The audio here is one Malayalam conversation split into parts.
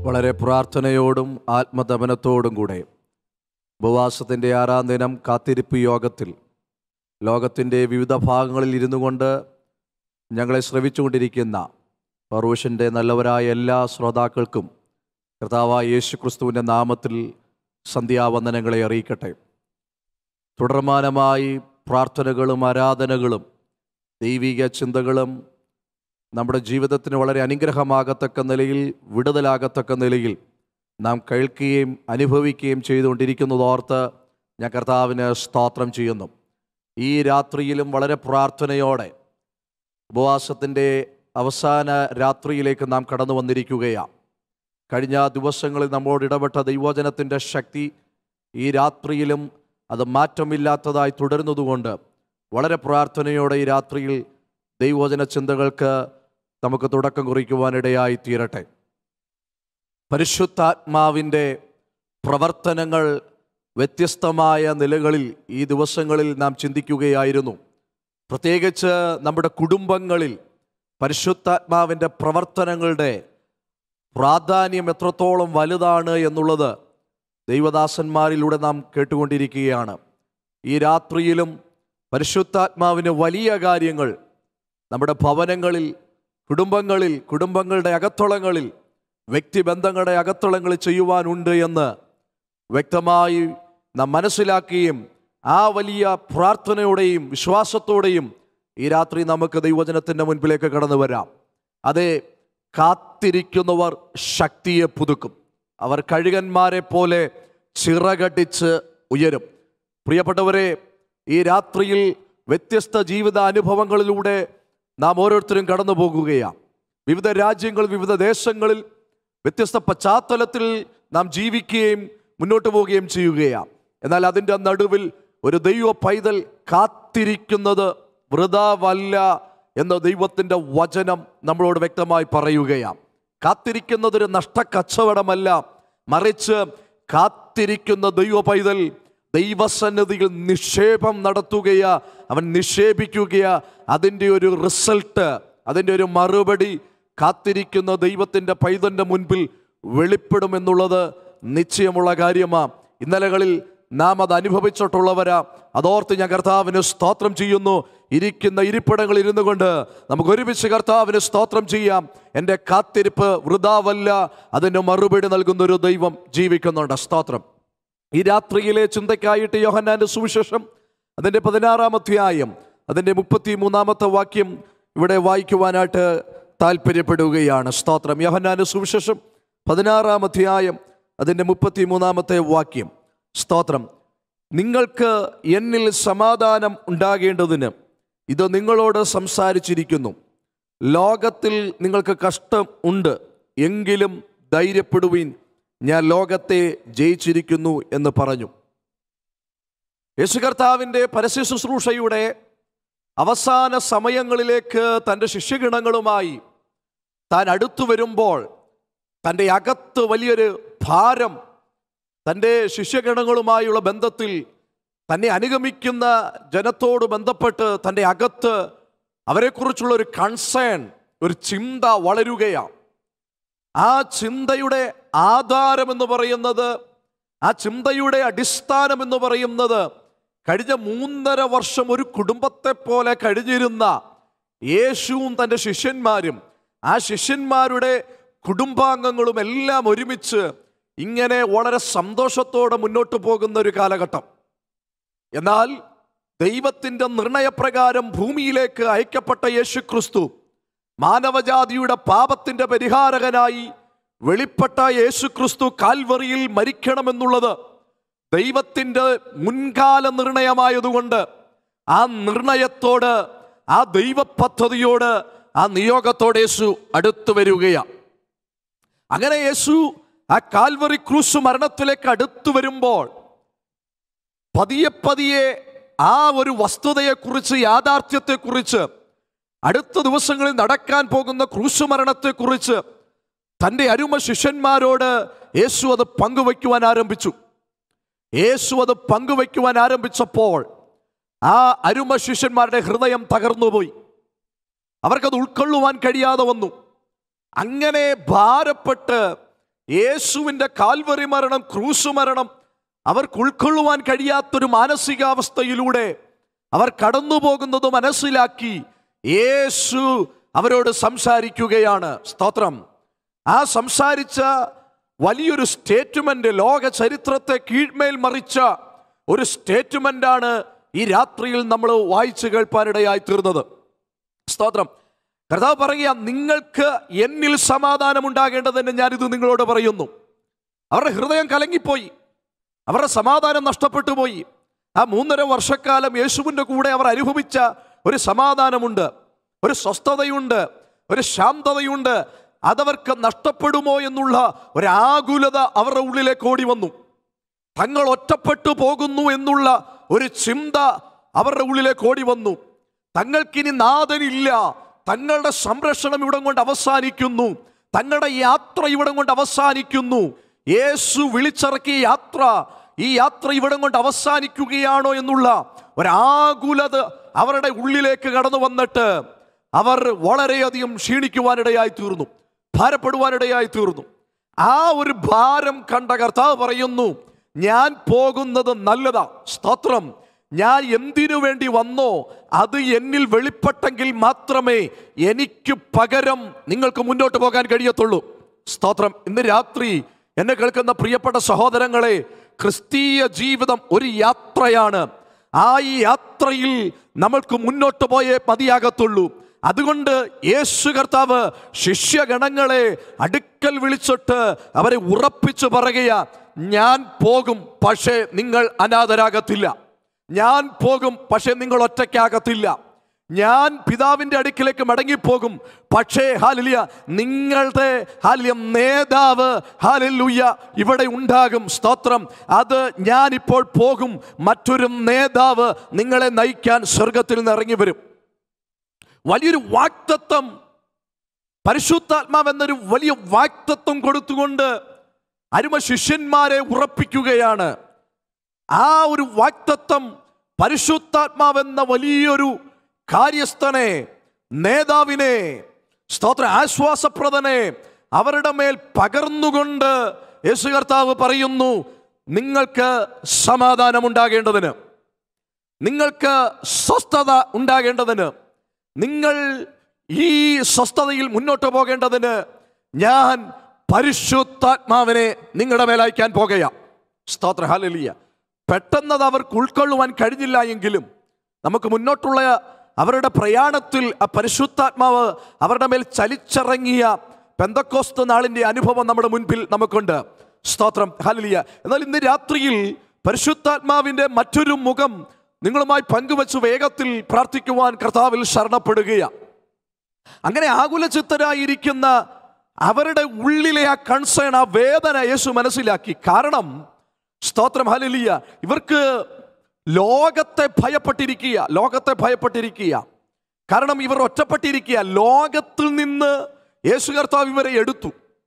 വളരെ പ്രാർത്ഥനയോടും ആത്മദമനത്തോടും കൂടെ ഉപവാസത്തിൻ്റെ ആറാം ദിനം കാത്തിരിപ്പ് യോഗത്തിൽ ലോകത്തിൻ്റെ വിവിധ ഭാഗങ്ങളിൽ ഇരുന്നു കൊണ്ട് ഞങ്ങളെ ശ്രവിച്ചുകൊണ്ടിരിക്കുന്ന ഫറൂഷിൻ്റെ നല്ലവരായ എല്ലാ ശ്രോതാക്കൾക്കും കർത്താവായ യേശു ക്രിസ്തുവിൻ്റെ നാമത്തിൽ സന്ധ്യാവന്ദനങ്ങളെ അറിയിക്കട്ടെ തുടർമാനമായി പ്രാർത്ഥനകളും ആരാധനകളും ദൈവിക ചിന്തകളും നമ്മുടെ ജീവിതത്തിന് വളരെ അനുഗ്രഹമാകത്തക്ക നിലയിൽ വിടുതലാകത്തക്ക നിലയിൽ നാം കേൾക്കുകയും അനുഭവിക്കുകയും ചെയ്തുകൊണ്ടിരിക്കുന്നതോർത്ത് ഞാൻ കർത്താവിന് സ്തോത്രം ചെയ്യുന്നു ഈ രാത്രിയിലും വളരെ പ്രാർത്ഥനയോടെ ഉപവാസത്തിൻ്റെ അവസാന രാത്രിയിലേക്ക് നാം കടന്നു വന്നിരിക്കുകയാണ് കഴിഞ്ഞ ദിവസങ്ങളിൽ നമ്മോട് ഇടപെട്ട ദൈവോചനത്തിൻ്റെ ശക്തി ഈ രാത്രിയിലും അത് മാറ്റമില്ലാത്തതായി തുടരുന്നതുകൊണ്ട് വളരെ പ്രാർത്ഥനയോടെ ഈ രാത്രിയിൽ ദൈവോചന ചിന്തകൾക്ക് നമുക്ക് തുടക്കം കുറിക്കുവാനിടയായി തീരട്ടെ പരിശുദ്ധാത്മാവിൻ്റെ പ്രവർത്തനങ്ങൾ വ്യത്യസ്തമായ നിലകളിൽ ഈ ദിവസങ്ങളിൽ നാം ചിന്തിക്കുകയായിരുന്നു പ്രത്യേകിച്ച് നമ്മുടെ കുടുംബങ്ങളിൽ പരിശുദ്ധാത്മാവിൻ്റെ പ്രവർത്തനങ്ങളുടെ പ്രാധാന്യം എത്രത്തോളം വലുതാണ് എന്നുള്ളത് ദൈവദാസന്മാരിലൂടെ നാം കേട്ടുകൊണ്ടിരിക്കുകയാണ് ഈ രാത്രിയിലും പരിശുദ്ധാത്മാവിന് വലിയ കാര്യങ്ങൾ നമ്മുടെ ഭവനങ്ങളിൽ കുടുംബങ്ങളിൽ കുടുംബങ്ങളുടെ അകത്തളങ്ങളിൽ വ്യക്തിബന്ധങ്ങളുടെ അകത്തളങ്ങളിൽ ചെയ്യുവാനുണ്ട് എന്ന് വ്യക്തമായി നാം മനസ്സിലാക്കുകയും ആ വലിയ പ്രാർത്ഥനയോടെയും വിശ്വാസത്തോടെയും ഈ രാത്രി നമുക്ക് ദൈവജനത്തിൻ്റെ മുൻപിലേക്ക് കടന്നു വരാം അതെ കാത്തിരിക്കുന്നവർ ശക്തിയെ പുതുക്കും അവർ കഴുകന്മാരെ പോലെ ചിറകടിച്ച് ഉയരും പ്രിയപ്പെട്ടവരെ ഈ രാത്രിയിൽ വ്യത്യസ്ത ജീവിത അനുഭവങ്ങളിലൂടെ നാം ഓരോരുത്തരും കടന്നു പോകുകയാണ് വിവിധ രാജ്യങ്ങൾ വിവിധ ദേശങ്ങളിൽ വ്യത്യസ്ത പശ്ചാത്തലത്തിൽ നാം ജീവിക്കുകയും മുന്നോട്ട് പോവുകയും ചെയ്യുകയാണ് എന്നാൽ അതിൻ്റെ നടുവിൽ ഒരു ദൈവ പൈതൽ കാത്തിരിക്കുന്നത് വൃതാവല്ല എന്ന ദൈവത്തിൻ്റെ വചനം നമ്മളോട് വ്യക്തമായി പറയുകയാണ് കാത്തിരിക്കുന്നത് ഒരു നഷ്ടക്കച്ചവടമല്ല മറിച്ച് കാത്തിരിക്കുന്ന ദൈവ പൈതൽ ദൈവസന്നിധിയിൽ നിക്ഷേപം നടത്തുകയാ അവൻ നിക്ഷേപിക്കുകയാ അതിൻ്റെ ഒരു റിസൾട്ട് അതിൻ്റെ ഒരു മറുപടി കാത്തിരിക്കുന്ന ദൈവത്തിൻ്റെ പൈതൻ്റെ മുൻപിൽ വെളിപ്പെടുമെന്നുള്ളത് നിശ്ചയമുള്ള കാര്യമാണ് ഇന്നലകളിൽ നാം അത് അനുഭവിച്ചിട്ടുള്ളവരാ അതോർത്ത് ഞാൻ കർത്താവിന് സ്തോത്രം ചെയ്യുന്നു ഇരിക്കുന്ന ഇരിപ്പിടങ്ങളിൽ ഇരുന്നു കൊണ്ട് നമുക്ക് ഒരുമിച്ച് കർത്താവിന് സ്തോത്രം ചെയ്യാം എൻ്റെ കാത്തിരിപ്പ് വൃതാവല്ല അതിന് മറുപടി നൽകുന്ന ഒരു ദൈവം ജീവിക്കുന്നുണ്ട് സ്തോത്രം ഈ രാത്രിയിലെ ചിന്തയ്ക്കായിട്ട് യോഹന്നാന്റെ സുവിശേഷം അതിൻ്റെ പതിനാറാം അധ്യായം അതിൻ്റെ മുപ്പത്തി മൂന്നാമത്തെ വാക്യം ഇവിടെ വായിക്കുവാനായിട്ട് താല്പര്യപ്പെടുകയാണ് സ്തോത്രം യോഹന്നാന്റെ സുവിശേഷം പതിനാറാം അധ്യായം അതിൻ്റെ മുപ്പത്തി മൂന്നാമത്തെ വാക്യം സ്തോത്രം നിങ്ങൾക്ക് എന്നിൽ സമാധാനം ഉണ്ടാകേണ്ടതിന് ഇത് നിങ്ങളോട് സംസാരിച്ചിരിക്കുന്നു ലോകത്തിൽ നിങ്ങൾക്ക് കഷ്ടം ഉണ്ട് എങ്കിലും ധൈര്യപ്പെടുവീൻ ഞാൻ ലോകത്തെ ജയിച്ചിരിക്കുന്നു എന്ന് പറഞ്ഞു യേശു കർത്താവിൻ്റെ പരസ്യ ശുശ്രൂഷയുടെ അവസാന സമയങ്ങളിലേക്ക് തൻ്റെ ശിഷ്യഗണങ്ങളുമായി താൻ അടുത്തു വരുമ്പോൾ തൻ്റെ അകത്ത് വലിയൊരു ഭാരം തൻ്റെ ശിഷ്യഗണങ്ങളുമായുള്ള ബന്ധത്തിൽ തന്നെ അനുഗമിക്കുന്ന ജനത്തോട് ബന്ധപ്പെട്ട് തൻ്റെ അകത്ത് അവരെക്കുറിച്ചുള്ള ഒരു കൺസേൺ ഒരു ചിന്ത വളരുകയാണ് ആ ചിന്തയുടെ ആധാരം എന്ന് പറയുന്നത് ആ ചിന്തയുടെ അടിസ്ഥാനം എന്ന് പറയുന്നത് കഴിഞ്ഞ മൂന്നര വർഷം ഒരു കുടുംബത്തെ പോലെ കഴിഞ്ഞിരുന്ന യേശുവും തൻ്റെ ശിഷ്യന്മാരും ആ ശിഷ്യന്മാരുടെ കുടുംബാംഗങ്ങളും എല്ലാം ഒരുമിച്ച് ഇങ്ങനെ വളരെ സന്തോഷത്തോടെ മുന്നോട്ട് പോകുന്ന ഒരു കാലഘട്ടം എന്നാൽ ദൈവത്തിൻ്റെ നിർണയപ്രകാരം ഭൂമിയിലേക്ക് അയക്കപ്പെട്ട യേശു ക്രിസ്തു മാനവജാതിയുടെ പാപത്തിൻ്റെ പരിഹാരകനായി വെളിപ്പെട്ട യേശു ക്രിസ്തു കാൽവറിയിൽ മരിക്കണമെന്നുള്ളത് ദൈവത്തിൻ്റെ മുൻകാല നിർണയമായതുകൊണ്ട് ആ നിർണയത്തോട് ആ ദൈവ പദ്ധതിയോട് ആ നിയോഗത്തോടെ യേശു അടുത്തു വരികയാണ് അങ്ങനെ യേശു ആ കാൽവറി ക്രൂശ് മരണത്തിലേക്ക് അടുത്തു വരുമ്പോൾ പതിയെ പതിയെ ആ ഒരു വസ്തുതയെക്കുറിച്ച് യാഥാർത്ഥ്യത്തെക്കുറിച്ച് അടുത്ത ദിവസങ്ങളിൽ നടക്കാൻ പോകുന്ന ക്രൂശ് മരണത്തെക്കുറിച്ച് തൻ്റെ അരുമ ശിഷ്യന്മാരോട് യേശു അത് പങ്കുവയ്ക്കുവാൻ ആരംഭിച്ചു യേശു അത് പങ്കുവയ്ക്കുവാൻ ആരംഭിച്ചപ്പോൾ ആ അരുമ ശിഷ്യന്മാരുടെ ഹൃദയം തകർന്നുപോയി അവർക്കത് ഉൾക്കൊള്ളുവാൻ കഴിയാതെ വന്നു അങ്ങനെ ഭാരപ്പെട്ട് യേശുവിൻ്റെ കാൽവറി മരണം ക്രൂശ് മരണം അവർക്ക് ഉൾക്കൊള്ളുവാൻ കഴിയാത്തൊരു മാനസികാവസ്ഥയിലൂടെ അവർ കടന്നു പോകുന്നത് മനസ്സിലാക്കി യേശു അവരോട് സംസാരിക്കുകയാണ് സ്തോത്രം ആ സംസാരിച്ച വലിയൊരു സ്റ്റേറ്റ്മെന്റ് ലോക ചരിത്രത്തെ കീഴ്മേൽ മറിച്ച ഒരു സ്റ്റേറ്റ്മെന്റാണ് ഈ രാത്രിയിൽ നമ്മൾ വായിച്ചു കേൾപ്പാനിടയായി തീർന്നത് സ്തോത്രം കർത്താവ് പറയുക നിങ്ങൾക്ക് എന്നിൽ സമാധാനം ഉണ്ടാകേണ്ടതെന്ന് ഞാനിത് നിങ്ങളോട് പറയുന്നു അവരുടെ ഹൃദയം കലങ്ങിപ്പോയി അവരുടെ സമാധാനം നഷ്ടപ്പെട്ടു പോയി ആ മൂന്നര വർഷക്കാലം യേശുവിൻ്റെ കൂടെ അവർ അനുഭവിച്ച ഒരു സമാധാനമുണ്ട് ഒരു സ്വസ്ഥതയുണ്ട് ഒരു ശാന്തതയുണ്ട് അതവർക്ക് നഷ്ടപ്പെടുമോ എന്നുള്ള ഒരു ആകുലത അവരുടെ ഉള്ളിലേക്ക് ഓടി വന്നു തങ്ങൾ ഒറ്റപ്പെട്ടു പോകുന്നു എന്നുള്ള ഒരു ചിന്ത അവരുടെ ഉള്ളിലേക്ക് ഓടി വന്നു തങ്ങൾക്കിനി നാഥനില്ല തങ്ങളുടെ സംരക്ഷണം ഇവിടം കൊണ്ട് അവസാനിക്കുന്നു തങ്ങളുടെ യാത്ര ഇവിടം കൊണ്ട് അവസാനിക്കുന്നു യേശു വിളിച്ചിറക്കിയ യാത്ര ഈ യാത്ര ഇവിടം കൊണ്ട് അവസാനിക്കുകയാണോ എന്നുള്ള ഒരാകുലത അവരുടെ ഉള്ളിലേക്ക് കടന്നു വന്നിട്ട് അവർ വളരെയധികം ക്ഷീണിക്കുവാനിടയായി തീർന്നു ഭാരപ്പെടുവാനിടയായി തീർന്നു ആ ഒരു ഭാരം കണ്ട കർത്താവ് പറയുന്നു ഞാൻ പോകുന്നത് നല്ലതാ സ്തോത്രം ഞാൻ എന്തിനു വേണ്ടി വന്നോ അത് എന്നിൽ വെളിപ്പെട്ടെങ്കിൽ മാത്രമേ എനിക്ക് പകരം നിങ്ങൾക്ക് മുന്നോട്ട് പോകാൻ കഴിയത്തുള്ളൂ സ്തോത്രം ഇന്ന് രാത്രി എന്നെ കേൾക്കുന്ന പ്രിയപ്പെട്ട സഹോദരങ്ങളെ ക്രിസ്തീയ ജീവിതം ഒരു യാത്രയാണ് ആ ഈ യാത്രയിൽ നമ്മൾക്ക് മുന്നോട്ട് പോയേ മതിയാകത്തുള്ളൂ അതുകൊണ്ട് യേശു കർത്താവ് ശിഷ്യഗണങ്ങളെ അടുക്കൽ വിളിച്ചിട്ട് അവരെ ഉറപ്പിച്ചു പറയുക ഞാൻ പോകും പക്ഷേ നിങ്ങൾ അനാഥരാകത്തില്ല ഞാൻ പോകും പക്ഷേ നിങ്ങൾ ഒറ്റയ്ക്കാകത്തില്ല ഞാൻ പിതാവിൻ്റെ അടുക്കിലേക്ക് മടങ്ങിപ്പോകും പക്ഷേ ഹാലിലിയ നിങ്ങളുടെ ഹാലിയ നേതാവ് ഹാലിലുയ്യ ഇവിടെ ഉണ്ടാകും സ്തോത്രം അത് ഞാനിപ്പോൾ പോകും മറ്റൊരു നേതാവ് നിങ്ങളെ നയിക്കാൻ സ്വർഗത്തിൽ നിന്ന് ഇറങ്ങി വരും വലിയൊരു വാക്തത്വം പരിശുദ്ധാത്മാവ് എന്നൊരു വലിയ വാക്തത്വം കൊടുത്തുകൊണ്ട് അരുമ ശിഷ്യന്മാരെ ഉറപ്പിക്കുകയാണ് ആ ഒരു വാക്തത്വം പരിശുദ്ധാത്മാവെന്ന വലിയൊരു കാര്യസ്ഥനെ നേതാവിനെ സ്തോത്ര ആശ്വാസപ്രദനെ അവരുടെ മേൽ പകർന്നുകൊണ്ട് യേശു കർത്താവ് പറയുന്നു നിങ്ങൾക്ക് സമാധാനമുണ്ടാകേണ്ടതിന് നിങ്ങൾക്ക് സ്വസ്ഥത ഉണ്ടാകേണ്ടതിന് നിങ്ങൾ ഈ സ്വസ്ഥതയിൽ മുന്നോട്ട് പോകേണ്ടതിന് ഞാൻ പരിശുദ്ധാത്മാവിനെ നിങ്ങളുടെ മേൽ അയക്കാൻ പോകുകയാണ് സ്തോത്ര ഹാലലിയ പെട്ടെന്നത് അവർക്ക് ഉൾക്കൊള്ളുവാൻ കഴിഞ്ഞില്ല എങ്കിലും നമുക്ക് മുന്നോട്ടുള്ള അവരുടെ പ്രയാണത്തിൽ ആ പരിശുദ്ധാത്മാവ് അവരുടെ മേൽ ചലിച്ചിറങ്ങിയ പെന്തക്കോസ്ത് നാളിൻ്റെ അനുഭവം നമ്മുടെ മുൻപിൽ നമുക്കുണ്ട് സ്തോത്രം ഹാലലിയ എന്നാൽ ഇന്ന് രാത്രിയിൽ പരിശുദ്ധാത്മാവിൻ്റെ മറ്റൊരു മുഖം നിങ്ങളുമായി പങ്കുവച്ച് വേഗത്തിൽ പ്രാർത്ഥിക്കുവാൻ കർത്താവിൽ ശരണപ്പെടുകയാണ് അങ്ങനെ ആകുലചിത്തരായിരിക്കുന്ന അവരുടെ ഉള്ളിലെ ആ കൺസേൺ ആ വേദന യേശു മനസ്സിലാക്കി കാരണം സ്തോത്രം ഹലിയ ഇവർക്ക് ലോകത്തെ ഭയപ്പെട്ടിരിക്കുക ലോകത്തെ ഭയപ്പെട്ടിരിക്കുക കാരണം ഇവർ ഒറ്റപ്പെട്ടിരിക്കുക ലോകത്തിൽ നിന്ന് യേശു കർത്താവ് ഇവരെ എടുത്തു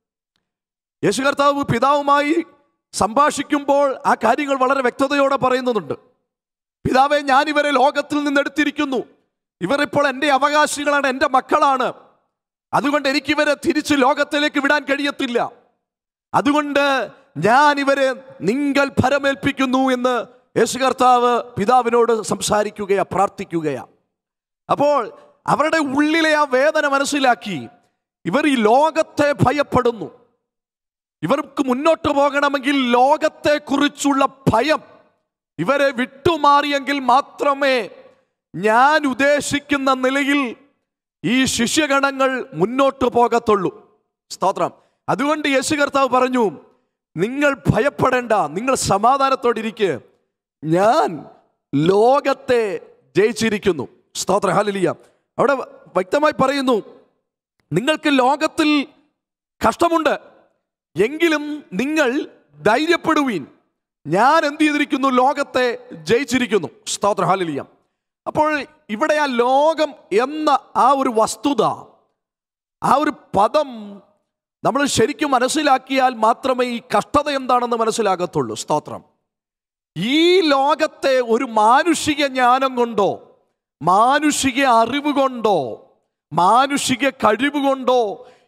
യേശു കർത്താവ് പിതാവുമായി സംഭാഷിക്കുമ്പോൾ ആ കാര്യങ്ങൾ വളരെ വ്യക്തതയോടെ പറയുന്നുണ്ട് പിതാവെ ഞാൻ ഇവരെ ലോകത്തിൽ നിന്ന് എടുത്തിരിക്കുന്നു ഇവർ ഇപ്പോൾ എൻ്റെ അവകാശികളാണ് എൻ്റെ മക്കളാണ് അതുകൊണ്ട് എനിക്കിവരെ തിരിച്ച് ലോകത്തിലേക്ക് വിടാൻ കഴിയത്തില്ല അതുകൊണ്ട് ഞാൻ ഇവരെ നിങ്ങൾ ഫലമേൽപ്പിക്കുന്നു എന്ന് യേശു കർത്താവ് പിതാവിനോട് സംസാരിക്കുകയാ പ്രാർത്ഥിക്കുകയാ അപ്പോൾ അവരുടെ ഉള്ളിലെ ആ വേദന മനസ്സിലാക്കി ഇവർ ഈ ലോകത്തെ ഭയപ്പെടുന്നു ഇവർക്ക് മുന്നോട്ട് പോകണമെങ്കിൽ ലോകത്തെക്കുറിച്ചുള്ള ഭയം ഇവരെ വിട്ടുമാറിയെങ്കിൽ മാത്രമേ ഞാൻ ഉദ്ദേശിക്കുന്ന നിലയിൽ ഈ ശിഷ്യഗണങ്ങൾ മുന്നോട്ട് പോകത്തുള്ളൂ സ്തോത്രം അതുകൊണ്ട് യേശു കർത്താവ് പറഞ്ഞു നിങ്ങൾ ഭയപ്പെടേണ്ട നിങ്ങൾ സമാധാനത്തോടിരിക്കുക ഞാൻ ലോകത്തെ ജയിച്ചിരിക്കുന്നു സ്തോത്ര ഹാലിയ അവിടെ വ്യക്തമായി പറയുന്നു നിങ്ങൾക്ക് ലോകത്തിൽ കഷ്ടമുണ്ട് എങ്കിലും നിങ്ങൾ ധൈര്യപ്പെടുവീൻ ഞാൻ എന്ത് ചെയ്തിരിക്കുന്നു ലോകത്തെ ജയിച്ചിരിക്കുന്നു സ്തോത്ര ഹാലിയ അപ്പോൾ ഇവിടെ ആ ലോകം എന്ന ആ ഒരു വസ്തുത ആ ഒരു പദം നമ്മൾ ശരിക്കും മനസ്സിലാക്കിയാൽ മാത്രമേ ഈ കഷ്ടത എന്താണെന്ന് മനസ്സിലാകത്തുള്ളൂ സ്തോത്രം ഈ ലോകത്തെ ഒരു മാനുഷിക ജ്ഞാനം കൊണ്ടോ മാനുഷിക അറിവ് കൊണ്ടോ മാനുഷിക കഴിവ് കൊണ്ടോ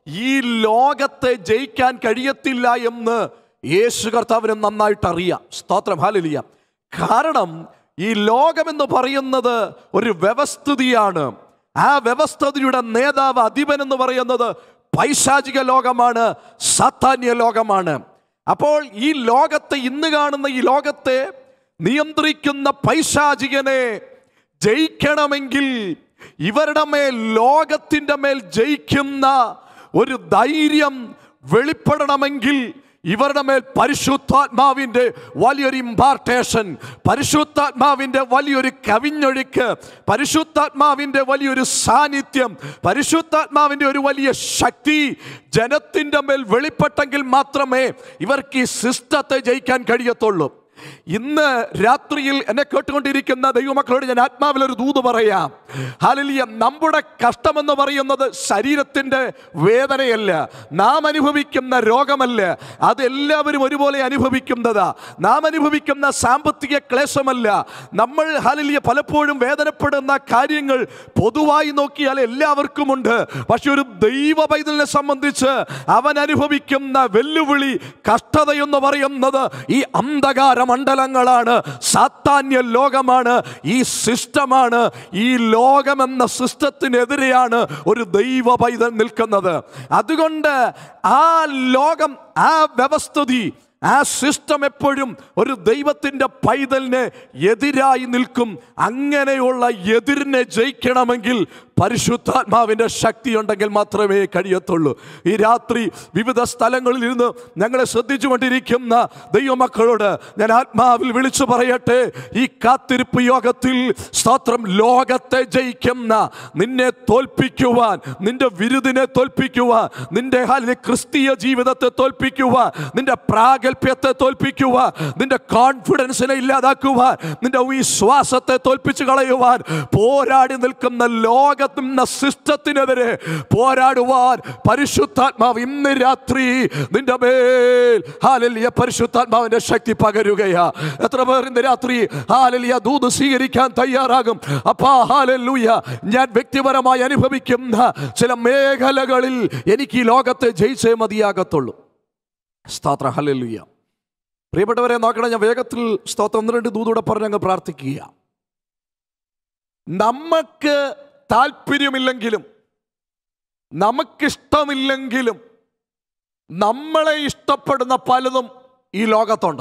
ഈ ലോകത്തെ ജയിക്കാൻ കഴിയത്തില്ല എന്ന് യേശു കർത്താവിന് നന്നായിട്ട് അറിയാം സ്തോത്രം ഹാലിലിയ കാരണം ഈ ലോകമെന്ന് പറയുന്നത് ഒരു വ്യവസ്ഥിതിയാണ് ആ വ്യവസ്ഥിതിയുടെ നേതാവ് അധിപൻ എന്ന് പറയുന്നത് പൈശാചിക ലോകമാണ് സാത്താന്യ ലോകമാണ് അപ്പോൾ ഈ ലോകത്തെ ഇന്ന് കാണുന്ന ഈ ലോകത്തെ നിയന്ത്രിക്കുന്ന പൈശാചികനെ ജയിക്കണമെങ്കിൽ ഇവരുടെ മേൽ ലോകത്തിൻ്റെ മേൽ ജയിക്കുന്ന ഒരു ധൈര്യം വെളിപ്പെടണമെങ്കിൽ ഇവരുടെ മേൽ പരിശുദ്ധാത്മാവിൻ്റെ വലിയൊരു ഇമ്പാർട്ടേഷൻ പരിശുദ്ധാത്മാവിൻ്റെ വലിയൊരു കവിഞ്ഞൊഴുക്ക് പരിശുദ്ധാത്മാവിൻ്റെ വലിയൊരു സാന്നിധ്യം പരിശുദ്ധാത്മാവിൻ്റെ ഒരു വലിയ ശക്തി ജനത്തിൻ്റെ മേൽ വെളിപ്പെട്ടെങ്കിൽ മാത്രമേ ഇവർക്ക് ഈ സിസ്റ്റത്തെ ജയിക്കാൻ കഴിയത്തുള്ളൂ ഇന്ന് രാത്രിയിൽ എന്നെ കേട്ടുകൊണ്ടിരിക്കുന്ന ദൈവമക്കളോട് ഞാൻ ആത്മാവിൽ ഒരു ദൂത് പറയാം ഹാലലിയ നമ്മുടെ കഷ്ടമെന്ന് പറയുന്നത് ശരീരത്തിൻ്റെ വേദനയല്ല നാം അനുഭവിക്കുന്ന രോഗമല്ല അത് എല്ലാവരും ഒരുപോലെ അനുഭവിക്കുന്നതാ നാം അനുഭവിക്കുന്ന സാമ്പത്തിക ക്ലേശമല്ല നമ്മൾ ഹാലലിയ പലപ്പോഴും വേദനപ്പെടുന്ന കാര്യങ്ങൾ പൊതുവായി നോക്കിയാൽ എല്ലാവർക്കുമുണ്ട് പക്ഷെ ഒരു ദൈവ പൈതലിനെ സംബന്ധിച്ച് അവൻ അനുഭവിക്കുന്ന വെല്ലുവിളി കഷ്ടതയെന്ന് പറയുന്നത് ഈ അന്ധകാര മണ്ഡലങ്ങളാണ് സാത്താന്യ ലോകമാണ് ഈ സിസ്റ്റമാണ് ഈ ലോകമെന്ന സിസ്റ്റത്തിനെതിരെയാണ് ഒരു ദൈവ പൈതൽ നിൽക്കുന്നത് അതുകൊണ്ട് ആ ലോകം ആ വ്യവസ്ഥിതി ആ സിസ്റ്റം എപ്പോഴും ഒരു ദൈവത്തിൻ്റെ പൈതലിന് എതിരായി നിൽക്കും അങ്ങനെയുള്ള എതിരിനെ ജയിക്കണമെങ്കിൽ പരിശുദ്ധാത്മാവിൻ്റെ ശക്തി ഉണ്ടെങ്കിൽ മാത്രമേ കഴിയത്തുള്ളൂ ഈ രാത്രി വിവിധ സ്ഥലങ്ങളിൽ ഇരുന്ന് ഞങ്ങളെ ശ്രദ്ധിച്ചുകൊണ്ടിരിക്കുന്ന ദൈവമക്കളോട് ഞാൻ ആത്മാവിൽ വിളിച്ചു പറയട്ടെ ഈ കാത്തിരിപ്പ് യോഗത്തിൽ സ്തോത്രം ലോകത്തെ ജയിക്കുന്ന നിന്നെ തോൽപ്പിക്കുവാൻ നിന്റെ വിരുദിനെ തോൽപ്പിക്കുവാൻ നിന്റെ ഹാലിലെ ക്രിസ്തീയ ജീവിതത്തെ തോൽപ്പിക്കുവാൻ നിന്റെ പ്രാഗൽഭ്യത്തെ തോൽപ്പിക്കുവാൻ നിന്റെ കോൺഫിഡൻസിനെ ഇല്ലാതാക്കുവാൻ നിന്റെ വിശ്വാസത്തെ തോൽപ്പിച്ചു കളയുവാൻ പോരാടി നിൽക്കുന്ന ലോകത്തിന്റെ സിസ്റ്റത്തിനെതിരെ പോരാടുവാൻ പരിശുദ്ധാത്മാവ് ഇന്ന് രാത്രി നിന്റെ മേൽ ഹാലലിയ പരിശുദ്ധാത്മാവിന്റെ ശക്തി പകരുകയാ എത്ര പേർ ഇന്ന് രാത്രി ഹാലലിയ ദൂത് സ്വീകരിക്കാൻ തയ്യാറാകും അപ്പാ ഹാലലൂയ ഞാൻ വ്യക്തിപരമായി അനുഭവിക്കുന്ന ചില മേഖലകളിൽ എനിക്ക് ഈ ലോകത്തെ ജയിച്ചേ മതിയാകത്തുള്ളൂ സ്തോത്ര ഹലലുയ്യ പ്രിയപ്പെട്ടവരെ നോക്കണം ഞാൻ വേഗത്തിൽ സ്തോത്രം ഒന്ന് രണ്ട് ദൂതൂടെ പറഞ്ഞങ്ങ് പ്രാർത്ഥിക്കുക നമുക്ക് താല്പര്യമില്ലെങ്കിലും നമുക്കിഷ്ടമില്ലെങ്കിലും നമ്മളെ ഇഷ്ടപ്പെടുന്ന പലതും ഈ ലോകത്തുണ്ട്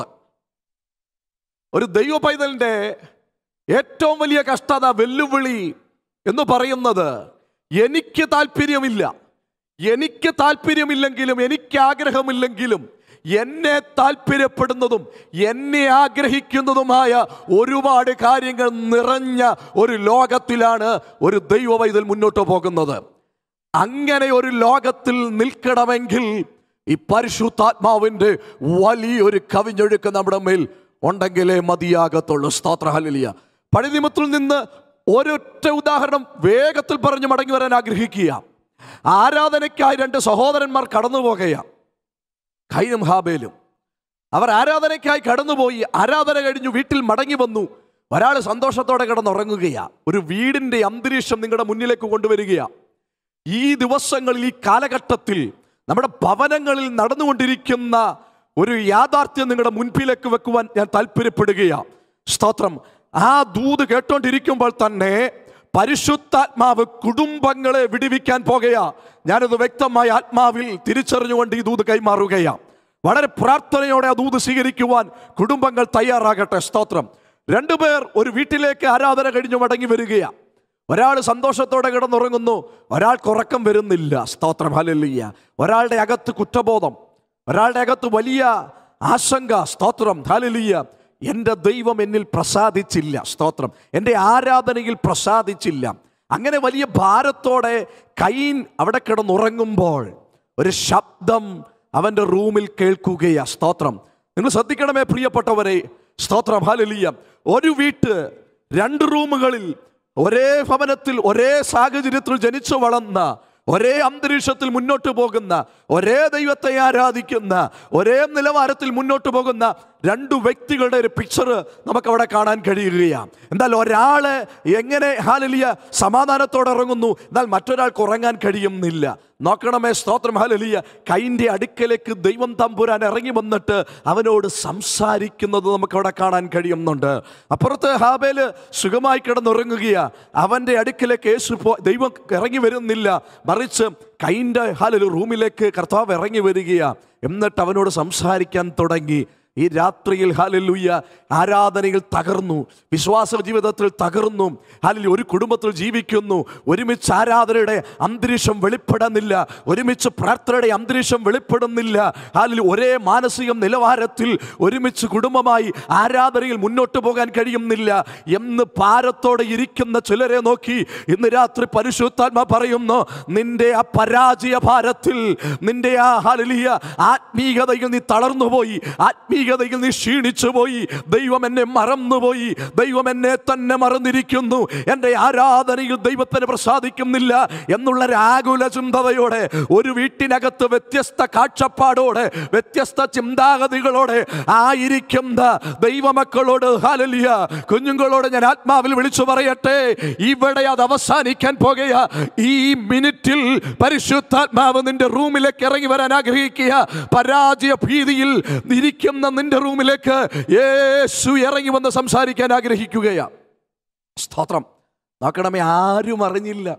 ഒരു ദൈവ പൈതലിൻ്റെ ഏറ്റവും വലിയ കഷ്ടത വെല്ലുവിളി എന്ന് പറയുന്നത് എനിക്ക് താല്പര്യമില്ല എനിക്ക് താല്പര്യമില്ലെങ്കിലും എനിക്ക് ആഗ്രഹമില്ലെങ്കിലും എന്നെ താല്പര്യപ്പെടുന്നതും എന്നെ ആഗ്രഹിക്കുന്നതുമായ ഒരുപാട് കാര്യങ്ങൾ നിറഞ്ഞ ഒരു ലോകത്തിലാണ് ഒരു ദൈവ പൈതൽ മുന്നോട്ട് പോകുന്നത് അങ്ങനെ ഒരു ലോകത്തിൽ നിൽക്കണമെങ്കിൽ ഈ പരിശുദ്ധാത്മാവിൻ്റെ വലിയൊരു കവിഞ്ഞൊഴുക്ക് നമ്മുടെ മേൽ ഉണ്ടെങ്കിലേ മതിയാകത്തുള്ളൂ സ്തോത്ര ഹലിയ പഴയ നിയമത്തിൽ നിന്ന് ഒരൊറ്റ ഉദാഹരണം വേഗത്തിൽ പറഞ്ഞു മടങ്ങി വരാൻ ആഗ്രഹിക്കുക ആരാധനയ്ക്കായി രണ്ട് സഹോദരന്മാർ കടന്നു പോകുകയാണ് ഖൈനും ഹാബേലും അവർ ആരാധനയ്ക്കായി കടന്നുപോയി ആരാധന കഴിഞ്ഞു വീട്ടിൽ മടങ്ങി വന്നു ഒരാൾ സന്തോഷത്തോടെ കിടന്നുറങ്ങുകയാ ഒരു വീടിൻ്റെ അന്തരീക്ഷം നിങ്ങളുടെ മുന്നിലേക്ക് കൊണ്ടുവരികയാ ഈ ദിവസങ്ങളിൽ ഈ കാലഘട്ടത്തിൽ നമ്മുടെ ഭവനങ്ങളിൽ നടന്നുകൊണ്ടിരിക്കുന്ന ഒരു യാഥാർത്ഥ്യം നിങ്ങളുടെ മുൻപിലേക്ക് വെക്കുവാൻ ഞാൻ താല്പര്യപ്പെടുകയാണ് സ്തോത്രം ആ ദൂത് കേട്ടോണ്ടിരിക്കുമ്പോൾ തന്നെ പരിശുദ്ധാത്മാവ് കുടുംബങ്ങളെ വിടിവിക്കാൻ പോകുകയാ ഞാനത് വ്യക്തമായി ആത്മാവിൽ തിരിച്ചറിഞ്ഞുകൊണ്ട് ഈ ദൂത് കൈമാറുകയാ വളരെ പ്രാർത്ഥനയോടെ ആ ദൂത് സ്വീകരിക്കുവാൻ കുടുംബങ്ങൾ തയ്യാറാകട്ടെ സ്തോത്രം രണ്ടുപേർ ഒരു വീട്ടിലേക്ക് ആരാധന കഴിഞ്ഞു മടങ്ങി വരികയാ ഒരാൾ സന്തോഷത്തോടെ കിടന്നുറങ്ങുന്നു ഒരാൾക്ക് ഉറക്കം വരുന്നില്ല സ്തോത്രം ഹലല്ലിയ ഒരാളുടെ അകത്ത് കുറ്റബോധം ഒരാളുടെ അകത്ത് വലിയ ആശങ്ക സ്തോത്രം ഹലലിയ എൻ്റെ ദൈവം എന്നിൽ പ്രസാദിച്ചില്ല സ്തോത്രം എൻ്റെ ആരാധനയിൽ പ്രസാദിച്ചില്ല അങ്ങനെ വലിയ ഭാരത്തോടെ കൈൻ അവിടെ കിടന്നുറങ്ങുമ്പോൾ ഒരു ശബ്ദം അവൻ്റെ റൂമിൽ കേൾക്കുകയാ സ്തോത്രം നിങ്ങൾ ശ്രദ്ധിക്കണമേ പ്രിയപ്പെട്ടവരെ സ്തോത്രം ഹാലലിയ ഒരു വീട്ട് രണ്ട് റൂമുകളിൽ ഒരേ ഭവനത്തിൽ ഒരേ സാഹചര്യത്തിൽ ജനിച്ചു വളർന്ന ഒരേ അന്തരീക്ഷത്തിൽ മുന്നോട്ട് പോകുന്ന ഒരേ ദൈവത്തെ ആരാധിക്കുന്ന ഒരേ നിലവാരത്തിൽ മുന്നോട്ട് പോകുന്ന രണ്ടു വ്യക്തികളുടെ ഒരു പിക്ചർ നമുക്ക് അവിടെ കാണാൻ കഴിയുകയാണ് എന്നാൽ ഒരാള് എങ്ങനെ ഹാലലിയ സമാധാനത്തോടെ ഇറങ്ങുന്നു എന്നാൽ മറ്റൊരാൾക്ക് ഉറങ്ങാൻ കഴിയുന്നില്ല നോക്കണമേ സ്തോത്രം ഹാലലിയ കൈൻ്റെ അടുക്കലേക്ക് ദൈവം തമ്പുരാൻ ഇറങ്ങി വന്നിട്ട് അവനോട് സംസാരിക്കുന്നത് നമുക്ക് അവിടെ കാണാൻ കഴിയുന്നുണ്ട് അപ്പുറത്ത് ഹാബേല് സുഖമായി കിടന്നുറങ്ങുകയാ അവൻ്റെ അടുക്കലേക്ക് യേശു പോ ദൈവം ഇറങ്ങി വരുന്നില്ല മറിച്ച് കൈൻ്റെ ഹാലൊരു റൂമിലേക്ക് കർത്താവ് ഇറങ്ങി വരികയാ എന്നിട്ട് അവനോട് സംസാരിക്കാൻ തുടങ്ങി ഈ രാത്രിയിൽ ഹാലലൂയ ആരാധനയിൽ തകർന്നു വിശ്വാസ ജീവിതത്തിൽ തകർന്നു ഹാലിൽ ഒരു കുടുംബത്തിൽ ജീവിക്കുന്നു ഒരുമിച്ച് ആരാധനയുടെ അന്തരീക്ഷം വെളിപ്പെടുന്നില്ല ഒരുമിച്ച് പ്രാർത്ഥനയുടെ അന്തരീക്ഷം വെളിപ്പെടുന്നില്ല ഹാലിൽ ഒരേ മാനസിക നിലവാരത്തിൽ ഒരുമിച്ച് കുടുംബമായി ആരാധനയിൽ മുന്നോട്ട് പോകാൻ കഴിയുന്നില്ല എന്ന് ഭാരത്തോടെ ഇരിക്കുന്ന ചിലരെ നോക്കി ഇന്ന് രാത്രി പരിശുദ്ധാത്മ പറയുന്നു നിന്റെ ആ പരാജയ ഭാരത്തിൽ നിന്റെ ആ ഹാലലിയ ആത്മീയതയിൽ നീ തളർന്നുപോയി ആത്മീയതയിൽ നീ ക്ഷീണിച്ചു പോയി ദൈവം എന്നെ മറന്നുപോയി ദൈവം എന്നെ തന്നെ മറന്നിരിക്കുന്നു എൻ്റെ ആരാധനയിൽ ദൈവത്തിന് പ്രസാദിക്കുന്നില്ല എന്നുള്ള ഒരു ആകുല ചിന്തതയോടെ ഒരു വീട്ടിനകത്ത് വ്യത്യസ്ത കാഴ്ചപ്പാടോടെ വ്യത്യസ്ത ചിന്താഗതികളോടെ ആയിരിക്കുന്ന ദൈവമക്കളോട് ഹാലലിയ കുഞ്ഞുങ്ങളോട് ഞാൻ ആത്മാവിൽ വിളിച്ചു പറയട്ടെ ഇവിടെ അത് അവസാനിക്കാൻ പോകുക ഈ മിനിറ്റിൽ പരിശുദ്ധാത്മാവ് നിന്റെ റൂമിലേക്ക് ഇറങ്ങി വരാൻ ആഗ്രഹിക്കുക പരാജയ ഭീതിയിൽ ഇരിക്കുന്ന നിന്റെ റൂമിലേക്ക് യേശു ഇറങ്ങി വന്ന് സംസാരിക്കാൻ ആഗ്രഹിക്കുകയാ സ്തോത്രം നോക്കണമേ ആരും അറിഞ്ഞില്ല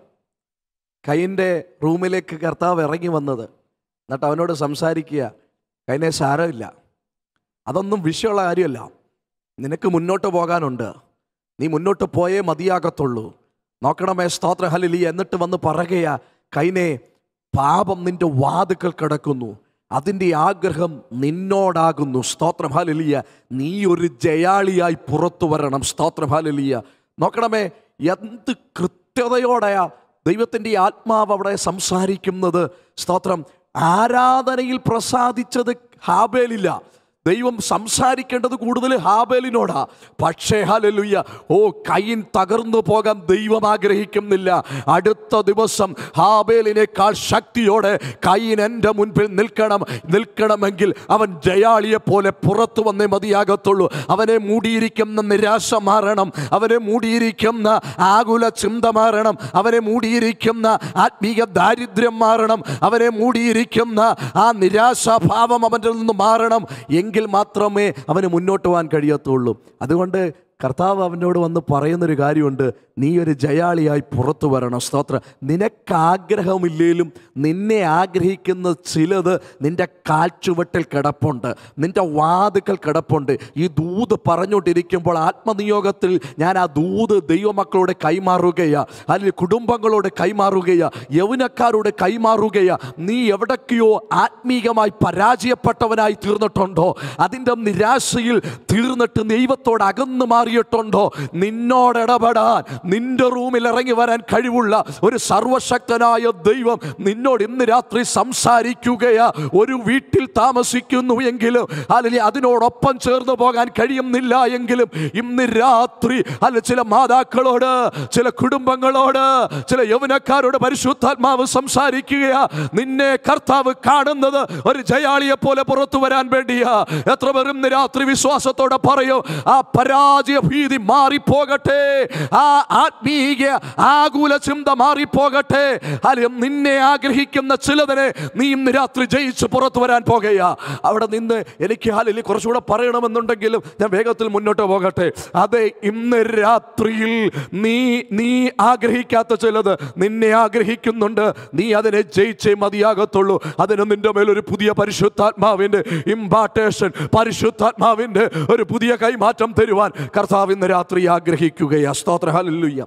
കൈൻ്റെ റൂമിലേക്ക് കർത്താവ് ഇറങ്ങി വന്നത് എന്നിട്ട് അവനോട് സംസാരിക്കുക കൈനെ സാരമില്ല അതൊന്നും വിഷയമുള്ള കാര്യമല്ല നിനക്ക് മുന്നോട്ട് പോകാനുണ്ട് നീ മുന്നോട്ട് പോയേ മതിയാകത്തുള്ളൂ നോക്കണമേ സ്തോത്ര ഹലിലി എന്നിട്ട് വന്ന് പറയുകയാ കൈനെ പാപം നിന്റെ വാതുക്കൾ കിടക്കുന്നു അതിൻ്റെ ആഗ്രഹം നിന്നോടാകുന്നു സ്തോത്രം ഹാലലിയ നീ ഒരു ജയാളിയായി പുറത്തു വരണം സ്തോത്രം ഹാലലിയ നോക്കണമേ എന്ത് കൃത്യതയോടെയാ ദൈവത്തിൻ്റെ ആത്മാവ് അവിടെ സംസാരിക്കുന്നത് സ്തോത്രം ആരാധനയിൽ പ്രസാദിച്ചത് ഹാബേലില്ല ദൈവം സംസാരിക്കേണ്ടത് കൂടുതൽ ഹാബേലിനോടാ പക്ഷേ ഹലലുയ്യ ഓ കൈൻ തകർന്നു പോകാൻ ദൈവം ആഗ്രഹിക്കുന്നില്ല അടുത്ത ദിവസം ഹാബേലിനേക്കാൾ ശക്തിയോടെ കൈൻ എൻ്റെ മുൻപിൽ നിൽക്കണം നിൽക്കണമെങ്കിൽ അവൻ ജയാളിയെ പോലെ പുറത്തു വന്നേ മതിയാകത്തുള്ളൂ അവനെ മൂടിയിരിക്കുന്ന നിരാശ മാറണം അവനെ മൂടിയിരിക്കുന്ന ആകുല ചിന്ത മാറണം അവനെ മൂടിയിരിക്കുന്ന ആത്മീയ ദാരിദ്ര്യം മാറണം അവനെ മൂടിയിരിക്കുന്ന ആ നിരാശാഭാവം അവൻ്റെ നിന്ന് മാറണം എങ്കിൽ മാത്രമേ അവന് മുന്നോട്ട് പോകാൻ കഴിയത്തുള്ളൂ അതുകൊണ്ട് കർത്താവ് അവനോട് വന്ന് പറയുന്നൊരു കാര്യമുണ്ട് നീ ഒരു ജയാളിയായി പുറത്തു വരണം സ്തോത്രം നിനക്ക് ആഗ്രഹമില്ലേലും നിന്നെ ആഗ്രഹിക്കുന്ന ചിലത് നിന്റെ കാൽച്ചുവട്ടിൽ കിടപ്പുണ്ട് നിന്റെ വാതുക്കൾ കിടപ്പുണ്ട് ഈ ദൂത് പറഞ്ഞുകൊണ്ടിരിക്കുമ്പോൾ ആത്മനിയോഗത്തിൽ ഞാൻ ആ ദൂത് ദൈവമക്കളോട് കൈമാറുകയാ അല്ലെങ്കിൽ കുടുംബങ്ങളോട് കൈമാറുകയാ യൗവനക്കാരോട് കൈമാറുകയാ നീ എവിടൊക്കെയോ ആത്മീകമായി പരാജയപ്പെട്ടവനായി തീർന്നിട്ടുണ്ടോ അതിൻ്റെ നിരാശയിൽ തീർന്നിട്ട് ദൈവത്തോട് അകന്നു മാറിയിട്ടുണ്ടോ നിന്നോട് ഇടപെടാൻ നിന്റെ റൂമിൽ ഇറങ്ങി വരാൻ കഴിവുള്ള ഒരു സർവശക്തനായ ദൈവം നിന്നോട് ഇന്ന് രാത്രി സംസാരിക്കുകയാ ഒരു വീട്ടിൽ താമസിക്കുന്നു എങ്കിലും അല്ലെങ്കിൽ അതിനോടൊപ്പം ചേർന്ന് പോകാൻ കഴിയുന്നില്ല എങ്കിലും ഇന്ന് രാത്രി അല്ല ചില മാതാക്കളോട് ചില കുടുംബങ്ങളോട് ചില യൗവനക്കാരോട് പരിശുദ്ധാത്മാവ് സംസാരിക്കുകയാ നിന്നെ കർത്താവ് കാണുന്നത് ഒരു ജയാളിയെ പോലെ പുറത്തു വരാൻ വേണ്ടിയാ എത്ര പേരും ഇന്ന് രാത്രി വിശ്വാസത്തോടെ പറയോ ആ പരാജയ ഭീതി മാറിപ്പോകട്ടെ ആ ആത്മീയ ആകുല ചിന്ത മാറിപ്പോകട്ടെ അല്ലെ നിന്നെ ആഗ്രഹിക്കുന്ന ചിലതിനെ നീ ഇന്ന് രാത്രി ജയിച്ച് പുറത്തു വരാൻ പോകുകയാ അവിടെ നിന്ന് എനിക്ക് ഹാലിൽ കുറച്ചുകൂടെ പറയണമെന്നുണ്ടെങ്കിലും ഞാൻ വേഗത്തിൽ മുന്നോട്ട് പോകട്ടെ അതെ ഇന്ന് രാത്രിയിൽ നീ നീ ആഗ്രഹിക്കാത്ത ചിലത് നിന്നെ ആഗ്രഹിക്കുന്നുണ്ട് നീ അതിനെ ജയിച്ചേ മതിയാകത്തുള്ളൂ അതിന് നിന്റെ മേലൊരു പുതിയ പരിശുദ്ധാത്മാവിൻ്റെ ഇമ്പാർട്ടേഷൻ പരിശുദ്ധാത്മാവിൻ്റെ ഒരു പുതിയ കൈമാറ്റം തരുവാൻ കർത്താവ് ഇന്ന് രാത്രി ആഗ്രഹിക്കുകയാ സ്തോത്ര ഹല്ലേലൂയ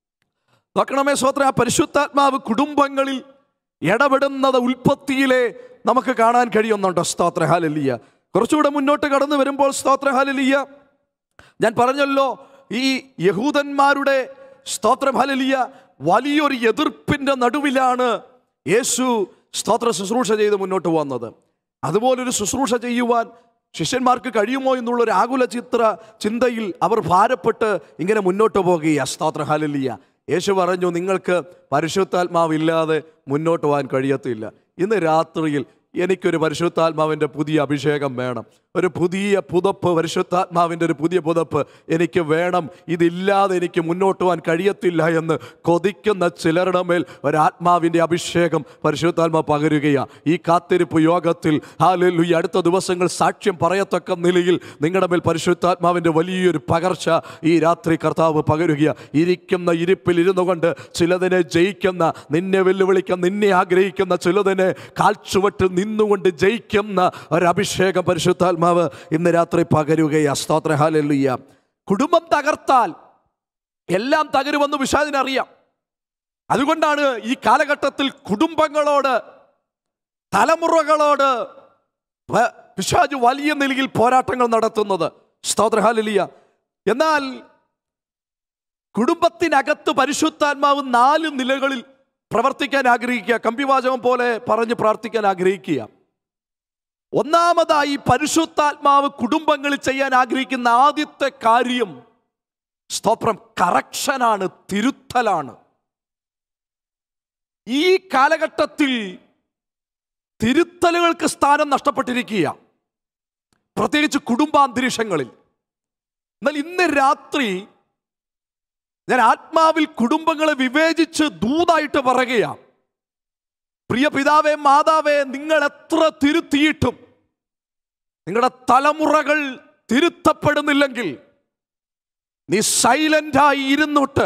നോക്കണമേ സ്തോത്ര ആ പരിശുദ്ധാത്മാവ് കുടുംബങ്ങളിൽ ഇടപെടുന്നത് ഉൽപ്പത്തിയിലെ നമുക്ക് കാണാൻ കഴിയുന്നുണ്ട് സ്തോത്ര ഹാലലിയ കുറച്ചുകൂടെ മുന്നോട്ട് കടന്നു വരുമ്പോൾ സ്തോത്ര ഹാലലിയ ഞാൻ പറഞ്ഞല്ലോ ഈ യഹൂദന്മാരുടെ സ്തോത്രം ഹലലിയ വലിയൊരു എതിർപ്പിന്റെ നടുവിലാണ് യേശു സ്തോത്ര ശുശ്രൂഷ ചെയ്ത് മുന്നോട്ട് വന്നത് അതുപോലൊരു ശുശ്രൂഷ ചെയ്യുവാൻ ശിഷ്യന്മാർക്ക് കഴിയുമോ എന്നുള്ള ഒരു ആകുല ചിത്ര ചിന്തയിൽ അവർ ഭാരപ്പെട്ട് ഇങ്ങനെ മുന്നോട്ട് പോകുക സ്തോത്ര ഹലലിയ യേശു പറഞ്ഞു നിങ്ങൾക്ക് പരിശുദ്ധാത്മാവില്ലാതെ മുന്നോട്ട് പോകാൻ കഴിയത്തില്ല ഇന്ന് രാത്രിയിൽ എനിക്കൊരു പരിശുദ്ധാത്മാവിൻ്റെ പുതിയ അഭിഷേകം വേണം ഒരു പുതിയ പുതപ്പ് പരിശുദ്ധാത്മാവിൻ്റെ ഒരു പുതിയ പുതപ്പ് എനിക്ക് വേണം ഇതില്ലാതെ എനിക്ക് മുന്നോട്ട് പോകാൻ കഴിയത്തില്ല എന്ന് കൊതിക്കുന്ന ചിലരുടെ മേൽ ഒരാത്മാവിൻ്റെ അഭിഷേകം പരിശുദ്ധാത്മ പകരുകയാണ് ഈ കാത്തിരിപ്പ് യോഗത്തിൽ ഹാലു ഈ അടുത്ത ദിവസങ്ങൾ സാക്ഷ്യം പറയത്തക്ക നിലയിൽ നിങ്ങളുടെ മേൽ പരിശുദ്ധാത്മാവിൻ്റെ വലിയൊരു പകർച്ച ഈ രാത്രി കർത്താവ് പകരുക ഇരിക്കുന്ന ഇരിപ്പിൽ ഇരുന്നു കൊണ്ട് ചിലതിനെ ജയിക്കുന്ന നിന്നെ വെല്ലുവിളിക്കുന്ന നിന്നെ ആഗ്രഹിക്കുന്ന ചിലതിനെ കാൽച്ചുവട്ടിൽ നിന്നുകൊണ്ട് ജയിക്കുന്ന ഒരഭിഷേകം പരിശുദ്ധാത്മാവ് ഇന്ന് രാത്രി പകരുകയാ സ്തോത്ര ഹാലല്ലുയ്യ കുടുംബം തകർത്താൽ എല്ലാം തകരുമെന്ന് വിശാദിനറിയാം അതുകൊണ്ടാണ് ഈ കാലഘട്ടത്തിൽ കുടുംബങ്ങളോട് തലമുറകളോട് വ- പിശാച് വലിയ നിലയിൽ പോരാട്ടങ്ങൾ നടത്തുന്നത് സ്തോത്ര ഹാലലിയ എന്നാൽ കുടുംബത്തിനകത്ത് പരിശുദ്ധാത്മാവ് നാല് നിലകളിൽ പ്രവർത്തിക്കാൻ ആഗ്രഹിക്കുക കമ്പിവാചകം പോലെ പറഞ്ഞ് പ്രാർത്ഥിക്കാൻ ആഗ്രഹിക്കുക ഒന്നാമതായി പരിശുദ്ധാത്മാവ് കുടുംബങ്ങളിൽ ചെയ്യാൻ ആഗ്രഹിക്കുന്ന ആദ്യത്തെ കാര്യം സ്തോത്രം കറക്ഷനാണ് തിരുത്തലാണ് ഈ കാലഘട്ടത്തിൽ തിരുത്തലുകൾക്ക് സ്ഥാനം നഷ്ടപ്പെട്ടിരിക്കുക പ്രത്യേകിച്ച് കുടുംബാന്തരീക്ഷങ്ങളിൽ എന്നാൽ ഇന്ന് രാത്രി ഞാൻ ആത്മാവിൽ കുടുംബങ്ങളെ വിവേചിച്ച് ദൂതായിട്ട് പറയുകയാണ് പ്രിയ പിതാവേ മാതാവേ നിങ്ങൾ എത്ര തിരുത്തിയിട്ടും നിങ്ങളുടെ തലമുറകൾ തിരുത്തപ്പെടുന്നില്ലെങ്കിൽ നീ സൈലന്റായി ഇരുന്നിട്ട്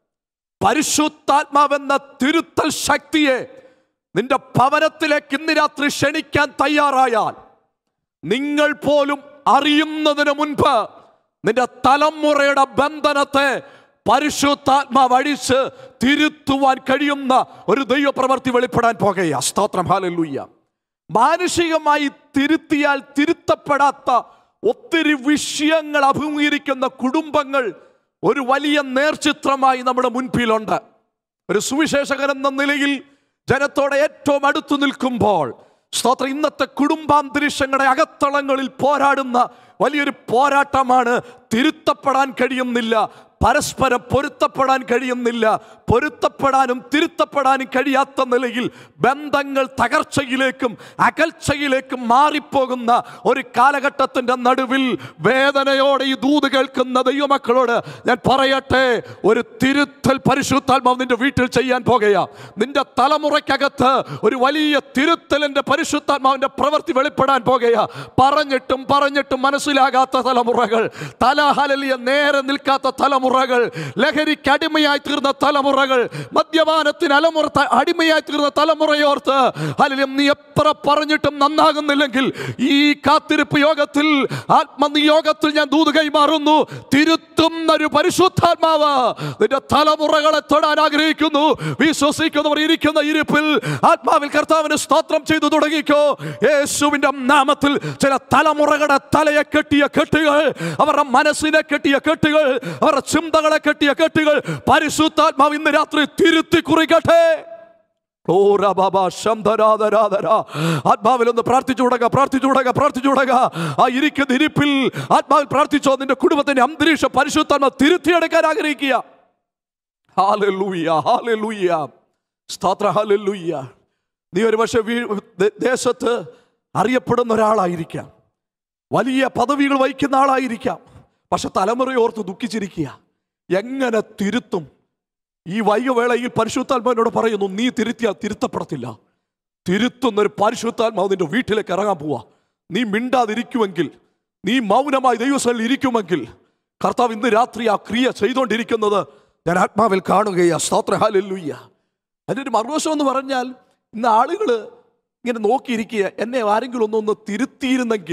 പരിശുദ്ധാത്മാവെന്ന തിരുത്തൽ ശക്തിയെ നിന്റെ ഭവനത്തിലേക്ക് ഇന്ന് രാത്രി ക്ഷണിക്കാൻ തയ്യാറായാൽ നിങ്ങൾ പോലും അറിയുന്നതിന് മുൻപ് നിന്റെ തലമുറയുടെ ബന്ധനത്തെ പരിശുദ്ധാത്മാവ് അഴിച്ച് തിരുത്തുവാൻ കഴിയുന്ന ഒരു ദൈവപ്രവർത്തി വെളിപ്പെടാൻ പോകുക സ്തോത്രം ഹാലല്ലൂയ്യ മാനുഷികമായി തിരുത്തിയാൽ തിരുത്തപ്പെടാത്ത ഒത്തിരി വിഷയങ്ങൾ അഭിമുഖീകരിക്കുന്ന കുടുംബങ്ങൾ ഒരു വലിയ നേർചിത്രമായി നമ്മുടെ മുൻപിലുണ്ട് ഒരു സുവിശേഷകൻ എന്ന നിലയിൽ ജനത്തോടെ ഏറ്റവും അടുത്തു നിൽക്കുമ്പോൾ സ്തോത്രം ഇന്നത്തെ കുടുംബാന്തരീക്ഷങ്ങളുടെ അകത്തളങ്ങളിൽ പോരാടുന്ന വലിയൊരു പോരാട്ടമാണ് തിരുത്തപ്പെടാൻ കഴിയുന്നില്ല പരസ്പരം പൊരുത്തപ്പെടാൻ കഴിയുന്നില്ല പൊരുത്തപ്പെടാനും തിരുത്തപ്പെടാനും കഴിയാത്ത നിലയിൽ ബന്ധങ്ങൾ തകർച്ചയിലേക്കും അകൽച്ചയിലേക്കും മാറിപ്പോകുന്ന ഒരു കാലഘട്ടത്തിൻ്റെ നടുവിൽ വേദനയോടെ ഈ ദൂത് കേൾക്കുന്ന ദൈവമക്കളോട് ഞാൻ പറയട്ടെ ഒരു തിരുത്തൽ പരിശുദ്ധാത്മാവ് നിന്റെ വീട്ടിൽ ചെയ്യാൻ പോകുകയാ നിന്റെ തലമുറയ്ക്കകത്ത് ഒരു വലിയ തിരുത്തലിന്റെ പരിശുദ്ധാത്മാവിന്റെ പ്രവൃത്തി വെളിപ്പെടാൻ പോകുകയാ പറഞ്ഞിട്ടും പറഞ്ഞിട്ടും മനസ്സിലാകാത്ത തലമുറകൾ തലഹലിയ നേരെ നിൽക്കാത്ത തലമുറകൾ ലഹരിക്ക് അടിമയായി തീർന്ന തലമുറകൾ മദ്യപാനത്തിന് അലമുറ ത- അടിമയായി തീർന്ന തലമുറയോർത്ത് ഹലിലും നീ എത്ര പറഞ്ഞിട്ടും നന്നാകുന്നില്ലെങ്കിൽ ഈ കാത്തിരിപ്പ് യോഗത്തിൽ ആത്മനിയോഗത്തിൽ ഞാൻ ദൂത് കൈമാറുന്നു തിരുത്തുന്ന ഒരു പരിശുദ്ധാത്മാവ് നിന്റെ തലമുറകളെ തൊടാൻ ആഗ്രഹിക്കുന്നു വിശ്വസിക്കുന്നവർ ഇരിക്കുന്ന ഇരിപ്പിൽ ആത്മാവിൽ കർത്താവിന് സ്തോത്രം ചെയ്തു തുടങ്ങിക്കോ യേശുവിന്റെ നാമത്തിൽ ചില തലമുറകളുടെ തലയെ കെട്ടിയ കെട്ടുകൾ അവരുടെ മനസ്സിനെ കെട്ടിയ കെട്ടുകൾ അവരുടെ ചിന്തകളെ കെട്ടിയ കെട്ടുകൾ പരിശുദ്ധാത്മാവ് ഇന്ന് രാത്രി തിരുത്തി കുറിക്കട്ടെ ഓ റബബ ശംധരാധരാധര. ആത്മാവിൽ ഒന്ന് പ്രാർത്ഥിച്ചു തുടങ്ങ പ്രാർത്ഥിച്ചു തുടങ്ങ പ്രാർത്ഥിച്ചു തുടങ്ങ ആ ഇരിക്കുന്ന ഇരിപ്പിൽ ആത്മാവിൽ പ്രാർത്ഥിച്ചോ നിന്റെ കുടുംബത്തിന്റെ അന്തരീക്ഷം പരിശുദ്ധാത്മ തിരുത്തിയെടുക്കാൻ ആഗ്രഹിക്കുക ഹാലൂയ്യ ഹാലൂയ്യ സ്തോത്ര ഹാലൂയ്യ നീ ഒരു പക്ഷേ ദേശത്ത് അറിയപ്പെടുന്ന ഒരാളായിരിക്കാം വലിയ പദവികൾ വഹിക്കുന്ന ആളായിരിക്കാം പക്ഷെ തലമുറയോർത്ത് ദുഃഖിച്ചിരിക്കുക എങ്ങനെ തിരുത്തും ഈ വൈകവേളയിൽ പരിശുദ്ധാത്മാവിനോട് പറയുന്നു നീ തിരുത്തിയാൽ തിരുത്തപ്പെടത്തില്ല തിരുത്തുന്ന ഒരു പരിശുദ്ധാത്മാവ് നിന്റെ വീട്ടിലേക്ക് ഇറങ്ങാൻ പോവാ നീ മിണ്ടാതിരിക്കുമെങ്കിൽ നീ മൗനമായി ദൈവസ്ഥലിൽ ഇരിക്കുമെങ്കിൽ കർത്താവ് ഇന്ന് രാത്രി ആ ക്രിയ ചെയ്തുകൊണ്ടിരിക്കുന്നത് ഞാൻ ആത്മാവിൽ കാണുകയാ സ്തോത്ര ഹാലല്ലൂയ്യ അതിൻ്റെ ഒരു മറുവശം എന്ന് പറഞ്ഞാൽ ഇന്ന് ആളുകൾ ഇങ്ങനെ നോക്കിയിരിക്കുക എന്നെ ആരെങ്കിലും ഒന്നൊന്ന് തിരുത്തിയിരുന്നെങ്കിൽ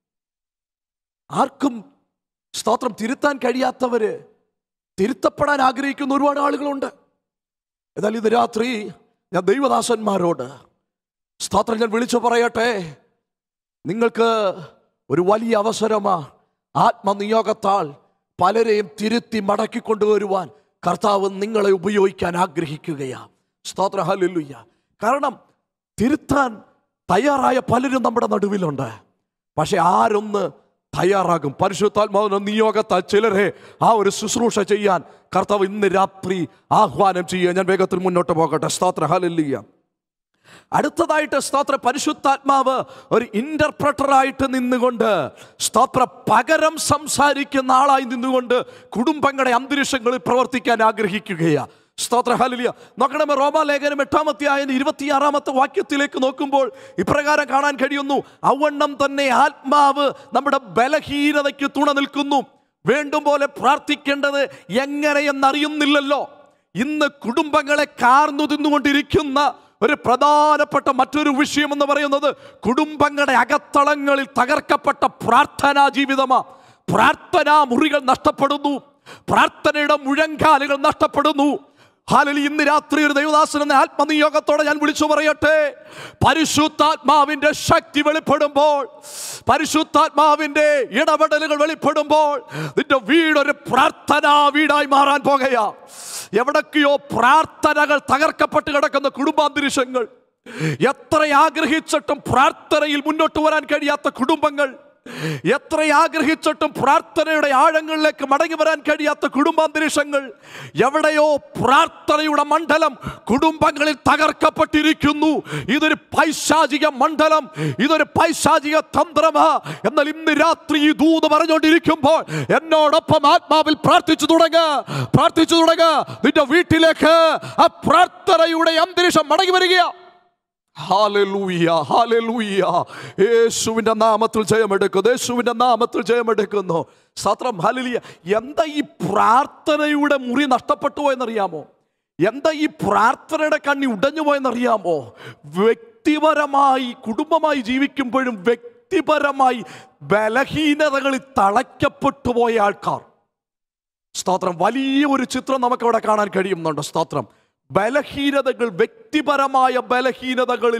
ആർക്കും സ്തോത്രം തിരുത്താൻ കഴിയാത്തവര് തിരുത്തപ്പെടാൻ ആഗ്രഹിക്കുന്ന ഒരുപാട് ആളുകളുണ്ട് എന്നാൽ ഇന്ന് രാത്രി ഞാൻ ദൈവദാസന്മാരോട് സ്തോത്രം ഞാൻ വിളിച്ചു പറയട്ടെ നിങ്ങൾക്ക് ഒരു വലിയ അവസരമാ ആത്മനിയോഗത്താൽ പലരെയും തിരുത്തി മടക്കി കൊണ്ടുവരുവാൻ കർത്താവ് നിങ്ങളെ ഉപയോഗിക്കാൻ ആഗ്രഹിക്കുകയാ സ്തോത്ര ഹല്ലേലൂയ കാരണം തിരുത്താൻ തയ്യാറായ പലരും നമ്മുടെ നടുവിലുണ്ട് പക്ഷെ ആരൊന്ന് തയ്യാറാകും പരിശുദ്ധാത്മാവിന്റെ നിയോഗത്താൽ ചിലരെ ആ ഒരു ശുശ്രൂഷ ചെയ്യാൻ കർത്താവ് ഇന്ന് രാത്രി ആഹ്വാനം ചെയ്യുക ഞാൻ വേഗത്തിൽ മുന്നോട്ട് പോകട്ടെ സ്തോത്ര ഹല്ലേലൂയ അടുത്തതായിട്ട് സ്തോത്ര പരിശുദ്ധാത്മാവ് ഒരു ഇന്റർപ്രട്ടറായിട്ട് നിന്നുകൊണ്ട് സ്തോത്ര പകരം സംസാരിക്കുന്ന ആളായി നിന്നുകൊണ്ട് കുടുംബങ്ങളുടെ അന്തരീക്ഷങ്ങളിൽ പ്രവർത്തിക്കാൻ ആഗ്രഹിക്കുകയാണ് സ്തോത്ര ഹലിയ നോക്കണമേ റോമാലേഖനം എട്ടാമത്തെ ആയ ഇരുപത്തിയാറാമത്തെ വാക്യത്തിലേക്ക് നോക്കുമ്പോൾ ഇപ്രകാരം കാണാൻ കഴിയുന്നു അവണ്ണം തന്നെ ആത്മാവ് നമ്മുടെ ബലഹീനതയ്ക്ക് തുണ നിൽക്കുന്നു വേണ്ടും പോലെ പ്രാർത്ഥിക്കേണ്ടത് എങ്ങനെയെന്നറിയുന്നില്ലല്ലോ ഇന്ന് കുടുംബങ്ങളെ കാർന്നു തിന്നുകൊണ്ടിരിക്കുന്ന ഒരു പ്രധാനപ്പെട്ട മറ്റൊരു വിഷയം എന്ന് പറയുന്നത് കുടുംബങ്ങളുടെ അകത്തളങ്ങളിൽ തകർക്കപ്പെട്ട പ്രാർത്ഥനാ ജീവിതമാ പ്രാർത്ഥനാ മുറികൾ നഷ്ടപ്പെടുന്നു പ്രാർത്ഥനയുടെ മുഴങ്കാലുകൾ നഷ്ടപ്പെടുന്നു ഹാലലി ഇന്ന് രാത്രി ഒരു ദൈവദാസൻ എന്ന ആത്മനിയോഗത്തോടെ ഞാൻ വിളിച്ചു പറയട്ടെ പരിശുദ്ധാത്മാവിന്റെ ശക്തി വെളിപ്പെടുമ്പോൾ പരിശുദ്ധാത്മാവിന്റെ ഇടപെടലുകൾ വെളിപ്പെടുമ്പോൾ നിന്റെ വീടൊരു പ്രാർത്ഥനാ വീടായി മാറാൻ പോകുകയാ എവിടൊക്കെയോ പ്രാർത്ഥനകൾ തകർക്കപ്പെട്ട് കിടക്കുന്ന കുടുംബാന്തരീക്ഷങ്ങൾ എത്ര ആഗ്രഹിച്ചിട്ടും പ്രാർത്ഥനയിൽ മുന്നോട്ട് വരാൻ കഴിയാത്ത കുടുംബങ്ങൾ എത്ര ആഗ്രഹിച്ചിട്ടും പ്രാർത്ഥനയുടെ ആഴങ്ങളിലേക്ക് മടങ്ങി വരാൻ കഴിയാത്ത കുടുംബാന്തരീക്ഷങ്ങൾ എവിടെയോ പ്രാർത്ഥനയുടെ മണ്ഡലം കുടുംബങ്ങളിൽ തകർക്കപ്പെട്ടിരിക്കുന്നു ഇതൊരു പൈശാചിക മണ്ഡലം ഇതൊരു പൈശാചിക തന്ത്രമാ എന്നാൽ ഇന്ന് രാത്രി ഈ ദൂത് പറഞ്ഞുകൊണ്ടിരിക്കുമ്പോൾ എന്നോടൊപ്പം ആത്മാവിൽ പ്രാർത്ഥിച്ചു തുടങ്ങുക പ്രാർത്ഥിച്ചു തുടങ്ങുക നിന്റെ വീട്ടിലേക്ക് ആ പ്രാർത്ഥനയുടെ അന്തരീക്ഷം മടങ്ങി വരികയാ ഹാലലൂയ ഹാലലൂയ യേശുവിൻ്റെ നാമത്തിൽ ജയമെടുക്കുന്നു യേശുവിൻ്റെ നാമത്തിൽ ജയമെടുക്കുന്നു സത്രം ഹാലലിയ എന്താ ഈ പ്രാർത്ഥനയുടെ മുറി നഷ്ടപ്പെട്ടു പോയെന്നറിയാമോ എന്താ ഈ പ്രാർത്ഥനയുടെ കണ്ണി ഉടഞ്ഞു പോയെന്നറിയാമോ വ്യക്തിപരമായി കുടുംബമായി ജീവിക്കുമ്പോഴും വ്യക്തിപരമായി ബലഹീനതകളിൽ തളയ്ക്കപ്പെട്ടു പോയ ആൾക്കാർ സ്തോത്രം വലിയ ഒരു ചിത്രം നമുക്ക് അവിടെ കാണാൻ കഴിയുന്നുണ്ട് സ്തോത്രം ബലഹീനതകൾ വ്യക്തിപരമായ ബലഹീനതകളിൽ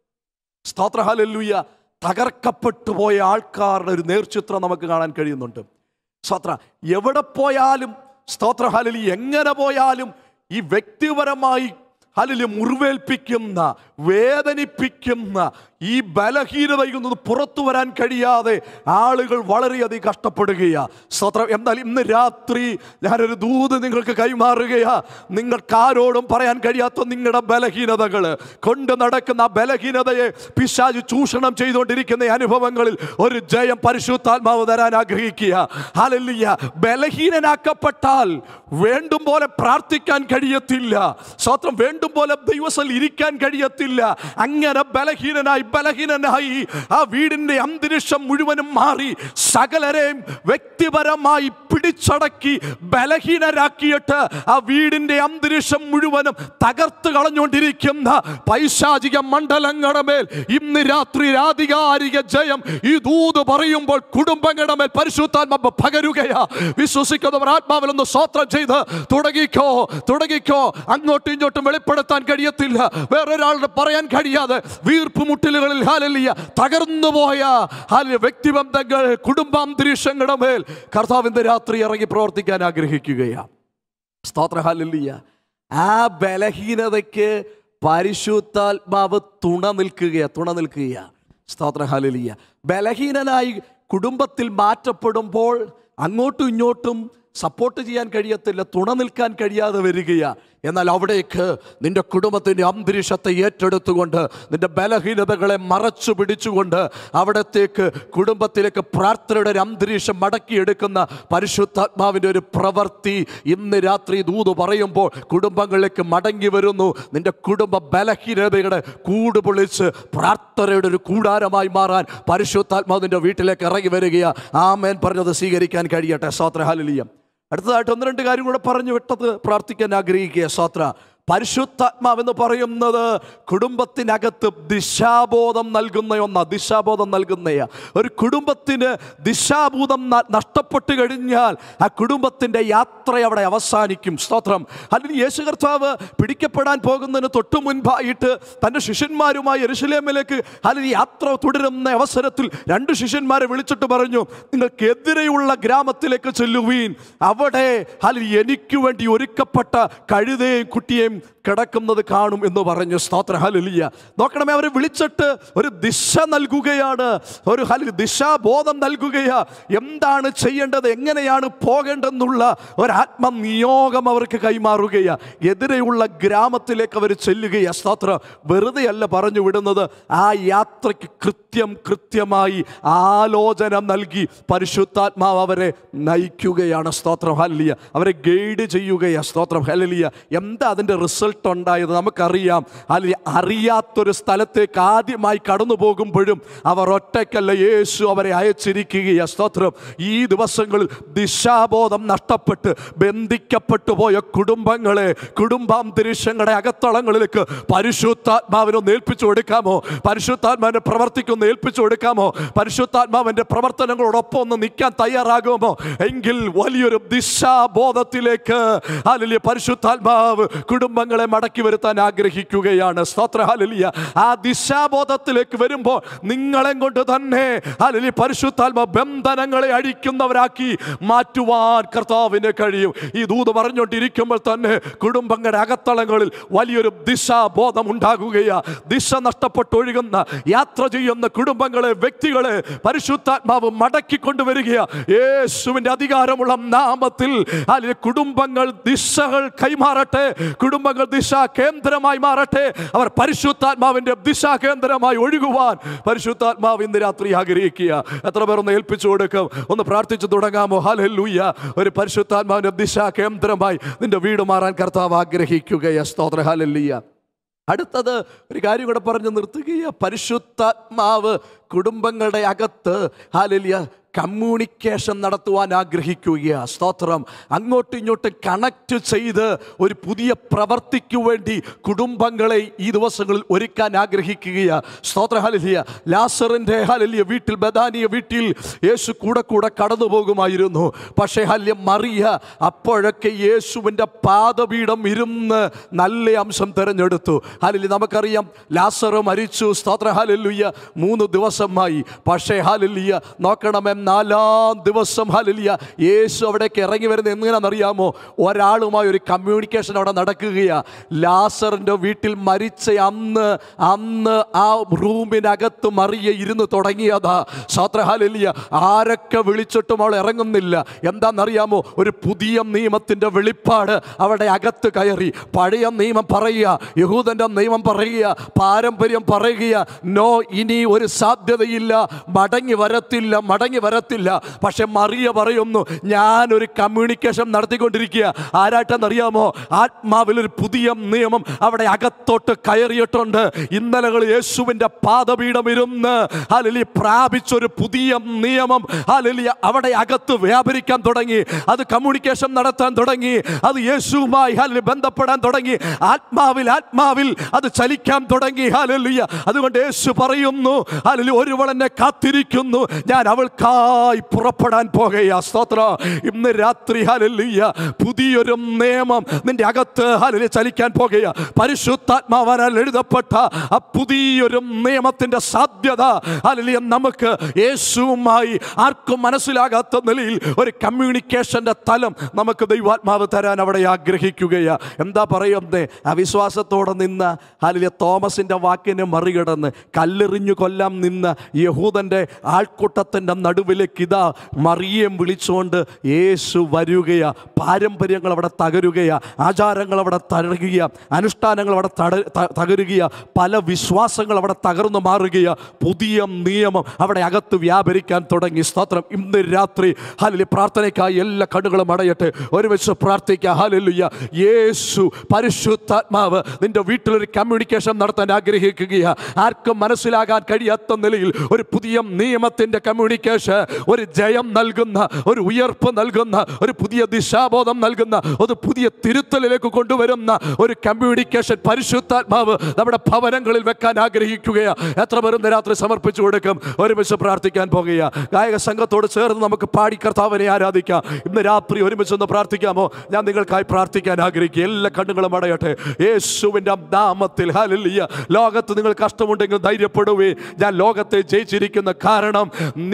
സ്തോത്രഹലല്ലുയ തകർക്കപ്പെട്ടു പോയ ആൾക്കാരുടെ ഒരു നേർചിത്രം നമുക്ക് കാണാൻ കഴിയുന്നുണ്ട് സ്തോത്ര എവിടെ പോയാലും സ്തോത്രഹലലി എങ്ങനെ പോയാലും ഈ വ്യക്തിപരമായി ഹലില് മുറിവേൽപ്പിക്കുന്ന വേദനിപ്പിക്കുന്ന ഈ ബലഹീനതയിൽ നിന്ന് പുറത്തു വരാൻ കഴിയാതെ ആളുകൾ വളരെയധികം കഷ്ടപ്പെടുകയാ സ്വത്രം എന്നാൽ ഇന്ന് രാത്രി ഞാനൊരു ദൂത് നിങ്ങൾക്ക് കൈമാറുകയാ നിങ്ങൾക്കാരോടും പറയാൻ കഴിയാത്ത നിങ്ങളുടെ ബലഹീനതകൾ കൊണ്ട് നടക്കുന്ന ആ ബലഹീനതയെ പിശാജ് ചൂഷണം ചെയ്തുകൊണ്ടിരിക്കുന്ന ഈ അനുഭവങ്ങളിൽ ഒരു ജയം പരിശുദ്ധാത്മാവ് തരാൻ ആഗ്രഹിക്കുക ഹാലല്ലിയ ബലഹീനനാക്കപ്പെട്ടാൽ വേണ്ടും പോലെ പ്രാർത്ഥിക്കാൻ കഴിയത്തില്ല സ്വത്രം വേണ്ടും പോലെ ദൈവസൽ ഇരിക്കാൻ കഴിയത്തില്ല അങ്ങനെ ബലഹീനനായി ബലഹീനനായി ആ വീടിന്റെ അന്തരീക്ഷം മുഴുവനും മാറി സകലരെയും വ്യക്തിപരമായി പിടിച്ചടക്കി ബലഹീനരാക്കിയിട്ട് ആ വീടിന്റെ അന്തരീക്ഷം മുഴുവനും തകർത്ത് കളഞ്ഞുകൊണ്ടിരിക്കുന്ന പൈശാചിക മണ്ഡലങ്ങളുടെ മേൽ ഇന്ന് രാത്രി ആധികാരിക ജയം ഈ ദൂത് പറയുമ്പോൾ കുടുംബങ്ങളുടെ മേൽ പരിശുദ്ധാത്മ പകരുകയാ വിശ്വസിക്കുന്നവർ ആത്മാവിൽ ഒന്ന് സ്വത്രം ചെയ്ത് തുടങ്ങിക്കോ തുടങ്ങിക്കോ അങ്ങോട്ടും ഇങ്ങോട്ടും വെളിപ്പെടുത്താൻ കഴിയത്തില്ല വേറൊരാളുടെ പറയാൻ കഴിയാതെ വീർപ്പ് മുട്ടിലുകളിൽ ഹാലലിയ തകർന്നു പോയ ഹാലിയ വ്യക്തിബന്ധങ്ങൾ കുടുംബാന്തരീക്ഷങ്ങളുടെ മേൽ കർത്താവിന്റെ രാത്രി ഇറങ്ങി പ്രവർത്തിക്കാൻ ആഗ്രഹിക്കുകയാണ് സ്തോത്ര ഹാലലിയ ആ ബലഹീനതയ്ക്ക് പരിശുദ്ധാത്മാവ് തുണ നിൽക്കുകയാ തുണ നിൽക്കുകയാ സ്തോത്ര ഹാലലിയ ബലഹീനനായി കുടുംബത്തിൽ മാറ്റപ്പെടുമ്പോൾ അങ്ങോട്ടും ഇങ്ങോട്ടും സപ്പോർട്ട് ചെയ്യാൻ കഴിയത്തില്ല തുണ നിൽക്കാൻ കഴിയാതെ വരികയാ എന്നാൽ അവിടേക്ക് നിന്റെ കുടുംബത്തിൻ്റെ അന്തരീക്ഷത്തെ ഏറ്റെടുത്തുകൊണ്ട് നിന്റെ ബലഹീനതകളെ മറച്ചു പിടിച്ചുകൊണ്ട് അവിടത്തേക്ക് കുടുംബത്തിലേക്ക് പ്രാർത്ഥനയുടെ ഒരു അന്തരീക്ഷം മടക്കിയെടുക്കുന്ന പരിശുദ്ധാത്മാവിൻ്റെ ഒരു പ്രവൃത്തി ഇന്ന് രാത്രി ദൂത് പറയുമ്പോൾ കുടുംബങ്ങളിലേക്ക് മടങ്ങി വരുന്നു നിന്റെ കുടുംബ ബലഹീനതയുടെ കൂട് പൊളിച്ച് പ്രാർത്ഥനയുടെ ഒരു കൂടാരമായി മാറാൻ പരിശുദ്ധാത്മാവിൻ്റെ വീട്ടിലേക്ക് ഇറങ്ങി വരികയാ ആമേൻ പറഞ്ഞത് സ്വീകരിക്കാൻ കഴിയട്ടെ സ്വാത്രഹാലിയം അടുത്തതായിട്ട് ഒന്ന് രണ്ട് കാര്യം കൂടെ പറഞ്ഞു വിട്ടത് പ്രാർത്ഥിക്കാൻ ആഗ്രഹിക്കുക സ്വാത്ര പരിശുദ്ധാത്മാവെന്ന് പറയുന്നത് കുടുംബത്തിനകത്ത് ദിശാബോധം നൽകുന്ന ഒന്നാ ദിശാബോധം നൽകുന്നയാ ഒരു കുടുംബത്തിന് ദിശാബോധം ന- നഷ്ടപ്പെട്ടു കഴിഞ്ഞാൽ ആ കുടുംബത്തിൻ്റെ യാത്ര അവിടെ അവസാനിക്കും സ്തോത്രം അല്ലെങ്കിൽ യേശു കർത്താവ് പിടിക്കപ്പെടാൻ പോകുന്നതിന് തൊട്ടു മുൻപായിട്ട് തൻ്റെ ശിഷ്യന്മാരുമായി എരുശലേമിലേക്ക് അല്ലെങ്കിൽ യാത്ര തുടരുന്ന അവസരത്തിൽ രണ്ട് ശിഷ്യന്മാരെ വിളിച്ചിട്ട് പറഞ്ഞു നിങ്ങൾക്കെതിരെയുള്ള ഗ്രാമത്തിലേക്ക് ചെല്ലുവീൻ അവിടെ അല്ലെങ്കിൽ എനിക്ക് വേണ്ടി ഒരുക്കപ്പെട്ട കഴുതയും കുട്ടിയെയും ഇവിടെയും കിടക്കുന്നത് കാണും എന്ന് പറഞ്ഞു സ്തോത്ര ഹലിയ നോക്കണമേ അവരെ വിളിച്ചിട്ട് ഒരു ദിശ നൽകുകയാണ് ഒരു ഹലി ദിശാബോധം നൽകുകയാ എന്താണ് ചെയ്യേണ്ടത് എങ്ങനെയാണ് പോകേണ്ടെന്നുള്ള ഒരു ആത്മനിയോഗം അവർക്ക് കൈമാറുകയാ എതിരെയുള്ള ഗ്രാമത്തിലേക്ക് അവർ ചെല്ലുകയാ സ്തോത്രം വെറുതെ അല്ല പറഞ്ഞു വിടുന്നത് ആ യാത്രയ്ക്ക് കൃത്യം കൃത്യമായി ആലോചന നൽകി പരിശുദ്ധാത്മാവ് അവരെ നയിക്കുകയാണ് സ്തോത്രം ഹല്ലിയ അവരെ ഗൈഡ് ചെയ്യുകയാ സ്തോത്രം ഹല്ലിയ എന്താ അതിൻ്റെ റിസൾട്ട് ഉണ്ടായത് നമുക്കറിയാം അല്ലെങ്കിൽ അറിയാത്തൊരു സ്ഥലത്തേക്ക് ആദ്യമായി കടന്നു പോകുമ്പോഴും അവർ ഒറ്റയ്ക്കല്ല യേശു അവരെ അയച്ചിരിക്കുകയാ സ്തോത്രം ഈ ദിവസങ്ങളിൽ ദിശാബോധം നഷ്ടപ്പെട്ട് ബന്ധിക്കപ്പെട്ടു പോയ കുടുംബങ്ങളെ കുടുംബാന്തരീക്ഷങ്ങളുടെ അകത്തളങ്ങളിലേക്ക് പരിശുദ്ധാത്മാവിനൊന്ന് ഏൽപ്പിച്ചു കൊടുക്കാമോ പരിശുദ്ധാത്മാവിനെ പ്രവർത്തിക്കൊന്ന് ഏൽപ്പിച്ചു കൊടുക്കാമോ പരിശുദ്ധാത്മാവിന്റെ പ്രവർത്തനങ്ങളോടൊപ്പം ഒന്ന് നിൽക്കാൻ തയ്യാറാകുമോ എങ്കിൽ വലിയൊരു ദിശാബോധത്തിലേക്ക് ഹാലലിയ പരിശുദ്ധാത്മാവ് കുടുംബങ്ങളെ മടക്കി വരുത്താൻ ആഗ്രഹിക്കുകയാണ് സ്തോത്ര ഹാലലിയ ആ ദിശാബോധത്തിലേക്ക് വരുമ്പോൾ നിങ്ങളെ കൊണ്ട് തന്നെ ഹാലലിയ പരിശുദ്ധാത്മ ബന്ധനങ്ങളെ അഴിക്കുന്നവരാക്കി മാറ്റുവാൻ കർത്താവിന് കഴിയും ഈ ദൂത് പറഞ്ഞുകൊണ്ടിരിക്കുമ്പോൾ തന്നെ കുടുംബങ്ങളുടെ അകത്തളങ്ങളിൽ വലിയൊരു ദിശാബോധം ഉണ്ടാകുകയാ ദിശ നഷ്ടപ്പെട്ടൊഴുകുന്ന യാത്ര ചെയ്യുന്ന കുടുംബങ്ങളെ വ്യക്തികളെ പരിശുദ്ധാത്മാവ് മടക്കി കൊണ്ടുവരികയാ യേശുവിന്റെ അധികാരമുള്ള നാമത്തിൽ അല്ലെങ്കിൽ കുടുംബങ്ങൾ ദിശകൾ കൈമാറട്ടെ കുടുംബങ്ങൾ ദിശ കേന്ദ്രമായി മാറട്ടെ അവർ പരിശുദ്ധാത്മാവിന്റെ ദിശാ കേന്ദ്രമായി ഒഴുകുവാൻ പരിശുദ്ധാത്മാവ് ഇന്ന് രാത്രി ആഗ്രഹിക്കുക എത്ര പേർ ഒന്ന് ഏൽപ്പിച്ചു കൊടുക്കും ഒന്ന് പ്രാർത്ഥിച്ചു തുടങ്ങാമോ ഹല്ലേലൂയ ഒരു പരിശുദ്ധാത്മാവിന്റെ ദിശാ കേന്ദ്രമായി നിന്റെ വീട് മാറാൻ കർത്താവ് ആഗ്രഹിക്കുകയാ സ്തോത്ര ഹല്ലേലൂയ അടുത്തത് ഒരു കാര്യം കൂടെ പറഞ്ഞു നിർത്തുകയ പരിശുദ്ധാത്മാവ് കുടുംബങ്ങളുടെ അകത്ത് ഹാലലിയ കമ്മ്യൂണിക്കേഷൻ നടത്തുവാൻ ആഗ്രഹിക്കുക സ്തോത്രം അങ്ങോട്ടും ഇങ്ങോട്ടും കണക്ട് ചെയ്ത് ഒരു പുതിയ പ്രവർത്തിക്കു വേണ്ടി കുടുംബങ്ങളെ ഈ ദിവസങ്ങളിൽ ഒരുക്കാൻ ആഗ്രഹിക്കുക സ്തോത്ര ഹലിയ ലാസറിൻ്റെ ഹലിയ വീട്ടിൽ ബദാനിയ വീട്ടിൽ യേശു കൂടെ കൂടെ കടന്നു പോകുമായിരുന്നു പക്ഷേ ഹല്യ മറിയ അപ്പോഴൊക്കെ യേശുവിൻ്റെ പാദപീഠം ഇരുന്ന് നല്ല അംശം തിരഞ്ഞെടുത്തു ഹലിലി നമുക്കറിയാം ലാസറ് മരിച്ചു സ്തോത്ര ഹലിയ മൂന്ന് ദിവസമായി പക്ഷേ ഹലിയ നോക്കണമേ നാലാം ദിവസം ഹലിയ യേശു അവിടേക്ക് ഇറങ്ങി വരുന്നത് എങ്ങനെയാണെന്നറിയാമോ ഒരാളുമായി ഒരു കമ്മ്യൂണിക്കേഷൻ അവിടെ നടക്കുകയാ ലാസറിൻ്റെ വീട്ടിൽ മരിച്ച അന്ന് അന്ന് ആ റൂമിനകത്ത് മറിയ ഇരുന്ന് തുടങ്ങിയതാ സാത്രഹാലിയ ആരൊക്കെ വിളിച്ചിട്ടും അവൾ ഇറങ്ങുന്നില്ല എന്താണെന്നറിയാമോ ഒരു പുതിയ നിയമത്തിൻ്റെ വെളിപ്പാട് അവിടെ അകത്ത് കയറി പഴയ നിയമം പറയുക യഹൂദൻ്റെ നിയമം പറയുക പാരമ്പര്യം പറയുക നോ ഇനി ഒരു സാധ്യതയില്ല മടങ്ങി വരത്തില്ല മടങ്ങി വരത്തില്ല പക്ഷെ മറിയ പറയുന്നു ഞാനൊരു കമ്മ്യൂണിക്കേഷൻ നടത്തിക്കൊണ്ടിരിക്കുക ആരായിട്ടെന്നറിയാമോ ആത്മാവിൽ ഒരു പുതിയ നിയമം അവിടെ അകത്തോട്ട് കയറിയിട്ടുണ്ട് ഇന്നലകൾ യേശുവിൻ്റെ പാദപീഠം ഇരുന്ന് ഹാലലി പ്രാപിച്ചൊരു പുതിയ നിയമം ഹാലലി അവിടെ അകത്ത് വ്യാപരിക്കാൻ തുടങ്ങി അത് കമ്മ്യൂണിക്കേഷൻ നടത്താൻ തുടങ്ങി അത് യേശുവുമായി ഹാലലി ബന്ധപ്പെടാൻ തുടങ്ങി ആത്മാവിൽ ആത്മാവിൽ അത് ചലിക്കാൻ തുടങ്ങി ഹാലലിയ അതുകൊണ്ട് യേശു പറയുന്നു ഹാലലി ഒരുവൾ എന്നെ കാത്തിരിക്കുന്നു ഞാൻ അവൾക്കായി പുറപ്പെടാൻ പോകുക സ്തോത്ര ഇന്ന് രാത്രി ഹാലലിയ പുതിയൊരു നിയമം നിന്റെ അകത്ത് ഹാലലി ചലിക്കാൻ പോകുക പരിശുദ്ധാത്മാവനാൽ എഴുതപ്പെട്ട ആ പുതിയൊരു നിയമത്തിന്റെ സാധ്യത ഹാലലിയ നമുക്ക് യേശുവുമായി ആർക്കും മനസ്സിലാകാത്ത നിലയിൽ ഒരു കമ്മ്യൂണിക്കേഷന്റെ തലം നമുക്ക് ദൈവാത്മാവ് തരാൻ അവിടെ ആഗ്രഹിക്കുകയാ എന്താ പറയുന്നത് അവിശ്വാസത്തോടെ നിന്ന് ഹാലിയ തോമസിന്റെ വാക്കിനെ മറികടന്ന് കല്ലെറിഞ്ഞു കൊല്ലാൻ നിന്ന യഹൂദന്റെ ആൾക്കൂട്ടത്തിന്റെ നടുവിലേക്ക് ഇതാ മറിയം വിളിച്ചുകൊണ്ട് യേശു വരികയാ പാരമ്പര്യങ്ങൾ അവിടെ തകരുകയാ ആചാരങ്ങൾ അവിടെ തകരുക അനുഷ്ഠാനങ്ങൾ അവിടെ തട- ത- തകരുകയാ പല വിശ്വാസങ്ങൾ അവിടെ തകർന്നു മാറുകയാ പുതിയ നിയമം അവിടെ അകത്ത് വ്യാപരിക്കാൻ തുടങ്ങി സ്തോത്രം ഇന്ന് രാത്രി ഹാലലി പ്രാർത്ഥനയ്ക്കായി എല്ലാ കണ്ണുകളും അടയട്ടെ ഒരുമിച്ച് പ്രാർത്ഥിക്കുക ഹാലലുയ്യ യേശു പരിശുദ്ധാത്മാവ് നിന്റെ വീട്ടിലൊരു കമ്മ്യൂണിക്കേഷൻ നടത്താൻ ആഗ്രഹിക്കുകയാ ആർക്കും മനസ്സിലാകാൻ കഴിയാത്ത നിലയിൽ ഒരു പുതിയ നിയമത്തിന്റെ കമ്മ്യൂണിക്കേഷൻ ഒരു ജയം നൽകുന്ന ഒരു ഉയർപ്പ് നൽകുന്ന ഒരു പുതിയ ദിശാബോധം നൽകുന്ന ഒരു പുതിയ തിരുത്തലിലേക്ക് കൊണ്ടുവരുന്ന ഒരു കമ്മ്യൂണിക്കേഷൻ പരിശുദ്ധാത്മാവ് നമ്മുടെ ഭവനങ്ങളിൽ വെക്കാൻ ആഗ്രഹിക്കുകയാ എത്ര പേരും ഇന്ന് രാത്രി സമർപ്പിച്ചു കൊടുക്കും ഒരുമിച്ച് പ്രാർത്ഥിക്കാൻ പോകുക ഗായക സംഘത്തോട് ചേർന്ന് നമുക്ക് പാടി കർത്താവിനെ ആരാധിക്കാം ഇന്ന് രാത്രി ഒരുമിച്ച് ഒന്ന് പ്രാർത്ഥിക്കാമോ ഞാൻ നിങ്ങൾക്കായി പ്രാർത്ഥിക്കാൻ ആഗ്രഹിക്കുക എല്ലാ കണ്ണുകളും അടയട്ടെ യേശുവിൻ്റെ നാമത്തിൽ ഹല്ലേലൂയ ലോകത്ത് നിങ്ങൾ കഷ്ടമുണ്ടെങ്കിൽ ധൈര്യപ്പെടുവേ ഞാൻ ലോകത്തെ ജയിച്ചിരിക്കുന്ന കാരണം നിങ്ങളുടെ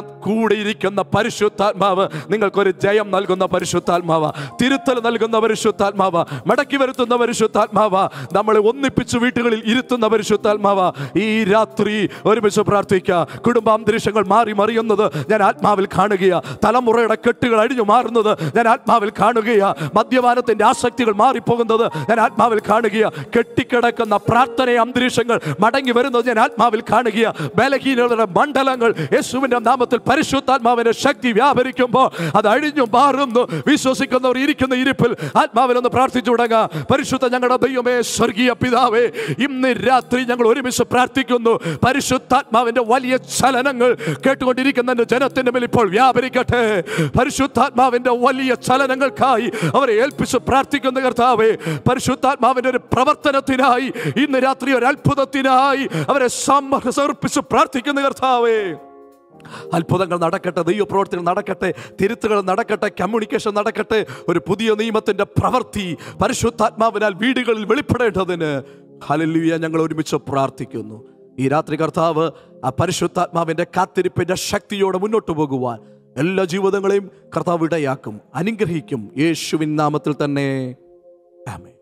കൂടെ ഇരിക്കുന്ന പരിശുദ്ധാത്മാവ് നിങ്ങൾക്കൊരു ജയം നൽകുന്ന പരിശുദ്ധാത്മാവ് തിരുത്തൽ നൽകുന്ന പരിശുദ്ധാത്മാവ് മടക്കി വരുത്തുന്ന പരിശുദ്ധാത്മാവ് നമ്മളെ ഒന്നിപ്പിച്ച് വീട്ടുകളിൽ ഇരുത്തുന്ന പരിശുദ്ധാത്മാവ് ഈ രാത്രി ഒരുമിച്ച് പ്രാർത്ഥിക്കുക കുടുംബാന്തരീക്ഷങ്ങൾ മാറി മറിയുന്നത് ഞാൻ ആത്മാവിൽ കാണുകയാ തലമുറയുടെ കെട്ടുകൾ അഴിഞ്ഞു മാറുന്നത് ഞാൻ ആത്മാവിൽ കാണുകയാ മദ്യപാനത്തിന്റെ ആസക്തികൾ മാറിപ്പോകുന്നത് ഞാൻ ആത്മാവിൽ കാണുകയാ കെട്ടിക്കിടക്കുന്ന പ്രാർത്ഥന അന്തരീക്ഷങ്ങൾ മടങ്ങി വരുന്നത് ഞാൻ ആത്മാവിൽ കാണുകയാ ബലഹീനതയുടെ മണ്ഡലങ്ങൾ യേശുവിന്റെ നാമത്തിൽ പരിശുദ്ധാത്മാവിന്റെ ശക്തി വ്യാപരിക്കുമ്പോൾ അത് അഴിഞ്ഞു മാറുന്നു വിശ്വസിക്കുന്നവർ ഇരിക്കുന്ന ഇരിപ്പിൽ ആത്മാവിൽ ഒന്ന് പ്രാർത്ഥിച്ചു തുടങ്ങുക പരിശുദ്ധ ഞങ്ങളുടെ ദൈവമേ സ്വർഗീയ പിതാവേ ഇന്ന് രാത്രി ഞങ്ങൾ ഒരുമിച്ച് പ്രാർത്ഥിക്കുന്നു പരിശുദ്ധാത്മാവിന്റെ വലിയ ചലനങ്ങൾ കേട്ടുകൊണ്ടിരിക്കുന്ന എൻ്റെ ജനത്തിന്റെ മേൽ ഇപ്പോൾ വ്യാപരിക്കട്ടെ പരിശുദ്ധാത്മാവിന്റെ വലിയ ചലനങ്ങൾക്കായി അവരെ ഏൽപ്പിച്ച് പ്രാർത്ഥിക്കുന്ന കർത്താവേ പരിശുദ്ധാത്മാവിന്റെ ഒരു പ്രവർത്തനത്തിനായി ഇന്ന് രാത്രി ഒരു അത്ഭുതത്തിനായി അവരെ സമർപ്പിച്ച് പ്രാർത്ഥിക്കുന്ന കർത്താവേ അത്ഭുതങ്ങൾ നടക്കട്ടെ ദൈവപ്രവർത്തികൾ നടക്കട്ടെ തിരുത്തുകൾ നടക്കട്ടെ കമ്മ്യൂണിക്കേഷൻ നടക്കട്ടെ ഒരു പുതിയ നിയമത്തിന്റെ പ്രവൃത്തി പരിശുദ്ധാത്മാവിനാൽ വീടുകളിൽ വെളിപ്പെടേണ്ടതിന് ഹലല്ലുയ ഞങ്ങൾ ഒരുമിച്ച് പ്രാർത്ഥിക്കുന്നു ഈ രാത്രി കർത്താവ് ആ പരിശുദ്ധാത്മാവിന്റെ കാത്തിരിപ്പിന്റെ ശക്തിയോടെ മുന്നോട്ട് പോകുവാൻ എല്ലാ ജീവിതങ്ങളെയും കർത്താവ് ഇടയാക്കും അനുഗ്രഹിക്കും യേശുവിൻ നാമത്തിൽ തന്നെ ആമേ